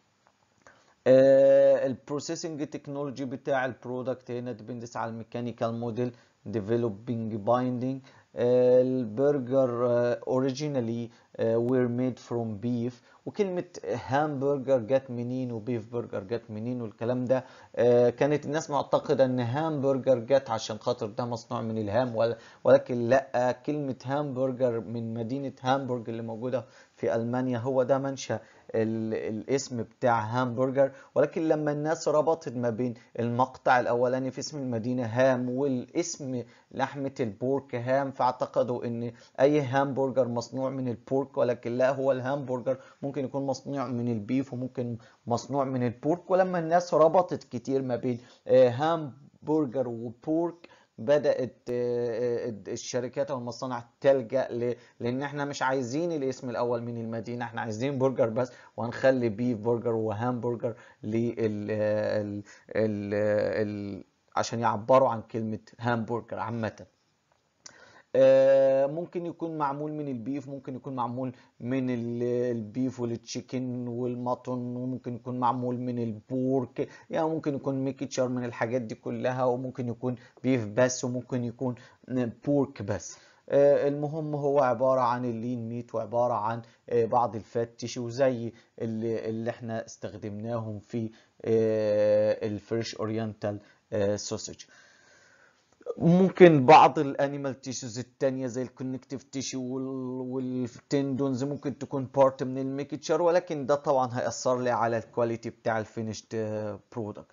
البروسيسنج تكنولوجي بتاع البرودكت هنا ديبندس على الميكانيكال موديل developing binding البرجر اوريجينالي وير ميد فروم بيف وكلمة هامبرجر جت منين وبيف برجر جت منين والكلام ده آه، كانت الناس معتقدة ان هامبرجر جت عشان خاطر ده مصنوع من الهام ول- ولكن لا كلمة هامبرجر من مدينة هامبورج اللي موجودة في ألمانيا هو ده منشأ ال- الاسم بتاع هامبرجر ولكن لما الناس ربطت ما بين المقطع الأولاني في اسم المدينة هام والاسم لحمة البورك هام فاعتقدوا ان اي هامبرجر مصنوع من البورك ولكن لا هو الهامبرجر ممكن يكون مصنوع من البيف وممكن مصنوع من البورك ولما الناس ربطت كتير ما بين آه، هامبرجر وبورك بدأت آه، آه، الشركات او المصانع تلجأ ل... لان احنا مش عايزين الاسم الاول من المدينة احنا عايزين برجر بس وهنخلي بيف برجر وهامبرجر لل ال... ال... ال... عشان يعبروا عن كلمة هامبرجر عامة آه، ممكن يكون معمول من البيف ممكن يكون معمول من ال- البيف والتشيكن والمطن وممكن يكون معمول من البورك يعني ممكن يكون ميكتشر من الحاجات دي كلها وممكن يكون بيف بس وممكن يكون بورك بس آه، المهم هو عبارة عن اللين ميت وعبارة عن آه، بعض الفات تيشو زي اللي, اللي احنا استخدمناهم في آه، الفريش اورينتال سوسج ممكن بعض الانيمال تيشوز التانية زي الكونكتيف تيشو والتندونز ممكن تكون بارت من الميكتشر ولكن ده طبعا هيأثر لي على الكواليتي بتاع الفينيشد برودكت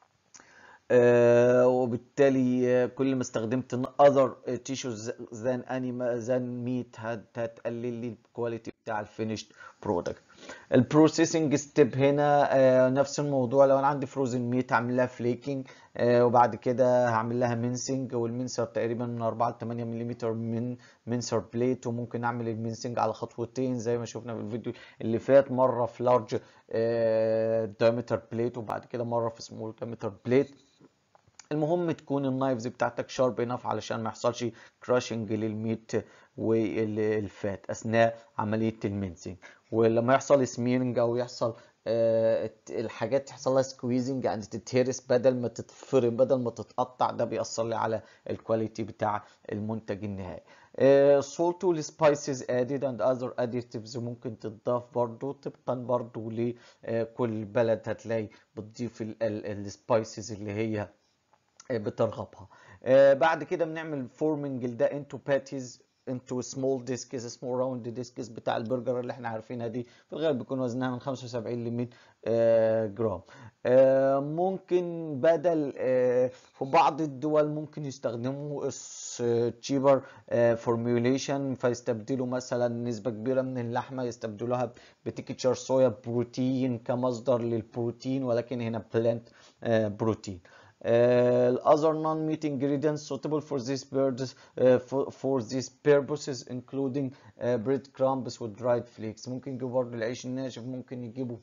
وبالتالي آه، كل ما استخدمت other tissues than animal than meat هت- هتقلل لي الكواليتي بتاع الفينيشد برودكت البروسيسنج ستيب هنا آه، نفس الموضوع لو انا عندي فروزن ميت هعمل لها فليكنج وبعد كده هعمل لها مينسنج والمنسر تقريبا من 4 ل 8 ملم من منسر بليت وممكن اعمل المينسنج على خطوتين زي ما شفنا في الفيديو اللي فات مره في لارج دايمتر بليت وبعد كده مره في سمول دايمتر بليت المهم تكون النايفز بتاعتك شارب انف علشان ما يحصلش كراشنج للميت والفات اثناء عمليه المينسنج ولما يحصل سميرنج او يحصل آه، الحاجات تحصل لها سكويزنج يعني تتهرس بدل ما تتفرم بدل ما تتقطع ده بيأثر لي على الكواليتي بتاع المنتج النهائي salt والسبايسز added and other additives ممكن تضاف برضو طبقا برضو لكل بلد هتلاقي بتضيف السبايسز اللي هي بترغبها آه، بعد كده بنعمل فورمنج ده انتو باتيز انتو سمول ديسكس اسمه راوند ديسكس بتاع البرجر اللي احنا عارفينها دي في الغالب بيكون وزنها من 75 ل 100 آه، جرام آه، ممكن بدل آه، في بعض الدول ممكن يستخدموا تشيبر فورميوليشن فيستبدلوا مثلا نسبة كبيرة من اللحمة يستبدلوها بتكتشر صويا بروتين كمصدر للبروتين ولكن هنا بلانت بروتين Uh, other non-meat ingredients suitable for these birds uh, for, for these purposes including uh, bread crumbs و dried flakes ممكن يجيبوا برضه العيش الناشف ممكن يجيبوا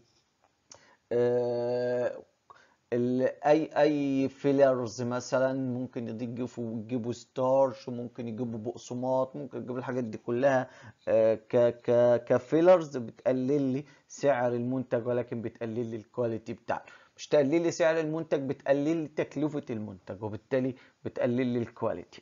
uh, ال- اي اي فيلرز مثلا ممكن يضيفوا يجيبوا ستارش وممكن يجيبوا بقسماط ممكن يجيبوا الحاجات دي كلها آه، ك ك كفيلرز بتقلل لي سعر المنتج ولكن بتقلل لي الكواليتي بتاعته مش تقلل لي سعر المنتج بتقلل لي تكلفة المنتج وبالتالي بتقلل لي الكواليتي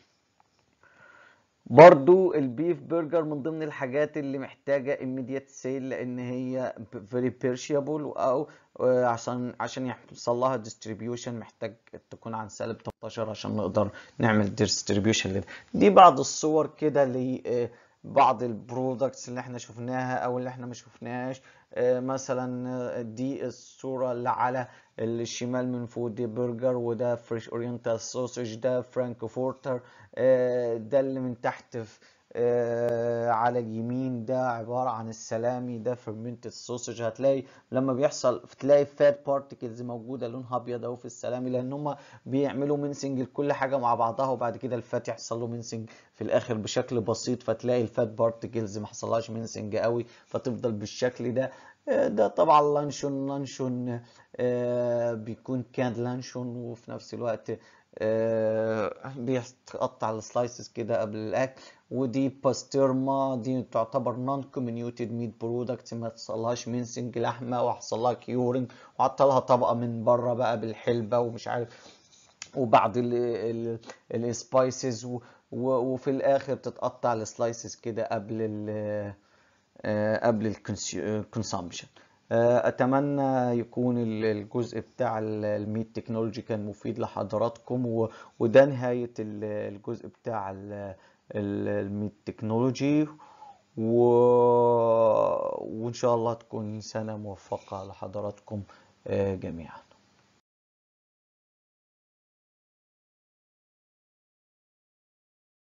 برضو البيف برجر من ضمن الحاجات اللي محتاجة immediate sale لان هي very perishable او آه، عشان عشان يحصل لها distribution محتاج تكون عن سالب 18 عشان نقدر نعمل distribution لده دي بعض الصور كده لبعض البرودكتس اللي احنا شفناها او اللي احنا ما شفناهاش آه، مثلا آه، دي الصورة اللي على الشمال من فوق دي برجر وده فريش اورينتال سوسج ده فرانكفورتر آه، ده اللي من تحت في آه على اليمين ده عبارة عن السلامي ده fermented sausage هتلاقي لما بيحصل تلاقي فات بارتكلز موجودة لونها ابيض اهو في السلامي لان هم بيعملوا منسنج لكل حاجة مع بعضها وبعد كده الفات يحصل له منسنج في الاخر بشكل بسيط فتلاقي الفات بارتكلز ما حصلهاش منسنج قوي فتفضل بالشكل ده آه ده طبعا لانشون لانشون آه بيكون كان لانشون وفي نفس الوقت آه بيتقطع السلايسز كده قبل الاكل ودي باسترما دي تعتبر نون كومينيوتد ميت برودكت ما حصلهاش منسنج لحمه وحصل لها كيورنج وحط لها طبقه من بره بقى بالحلبه ومش عارف وبعض السبايسز وفي الاخر بتتقطع السلايسز كده قبل ال قبل الكونسامشن اتمنى يكون الجزء بتاع الميت تكنولوجي كان مفيد لحضراتكم وده نهايه الجزء بتاع الميت تكنولوجي و... وان شاء الله تكون سنه موفقه لحضراتكم جميعا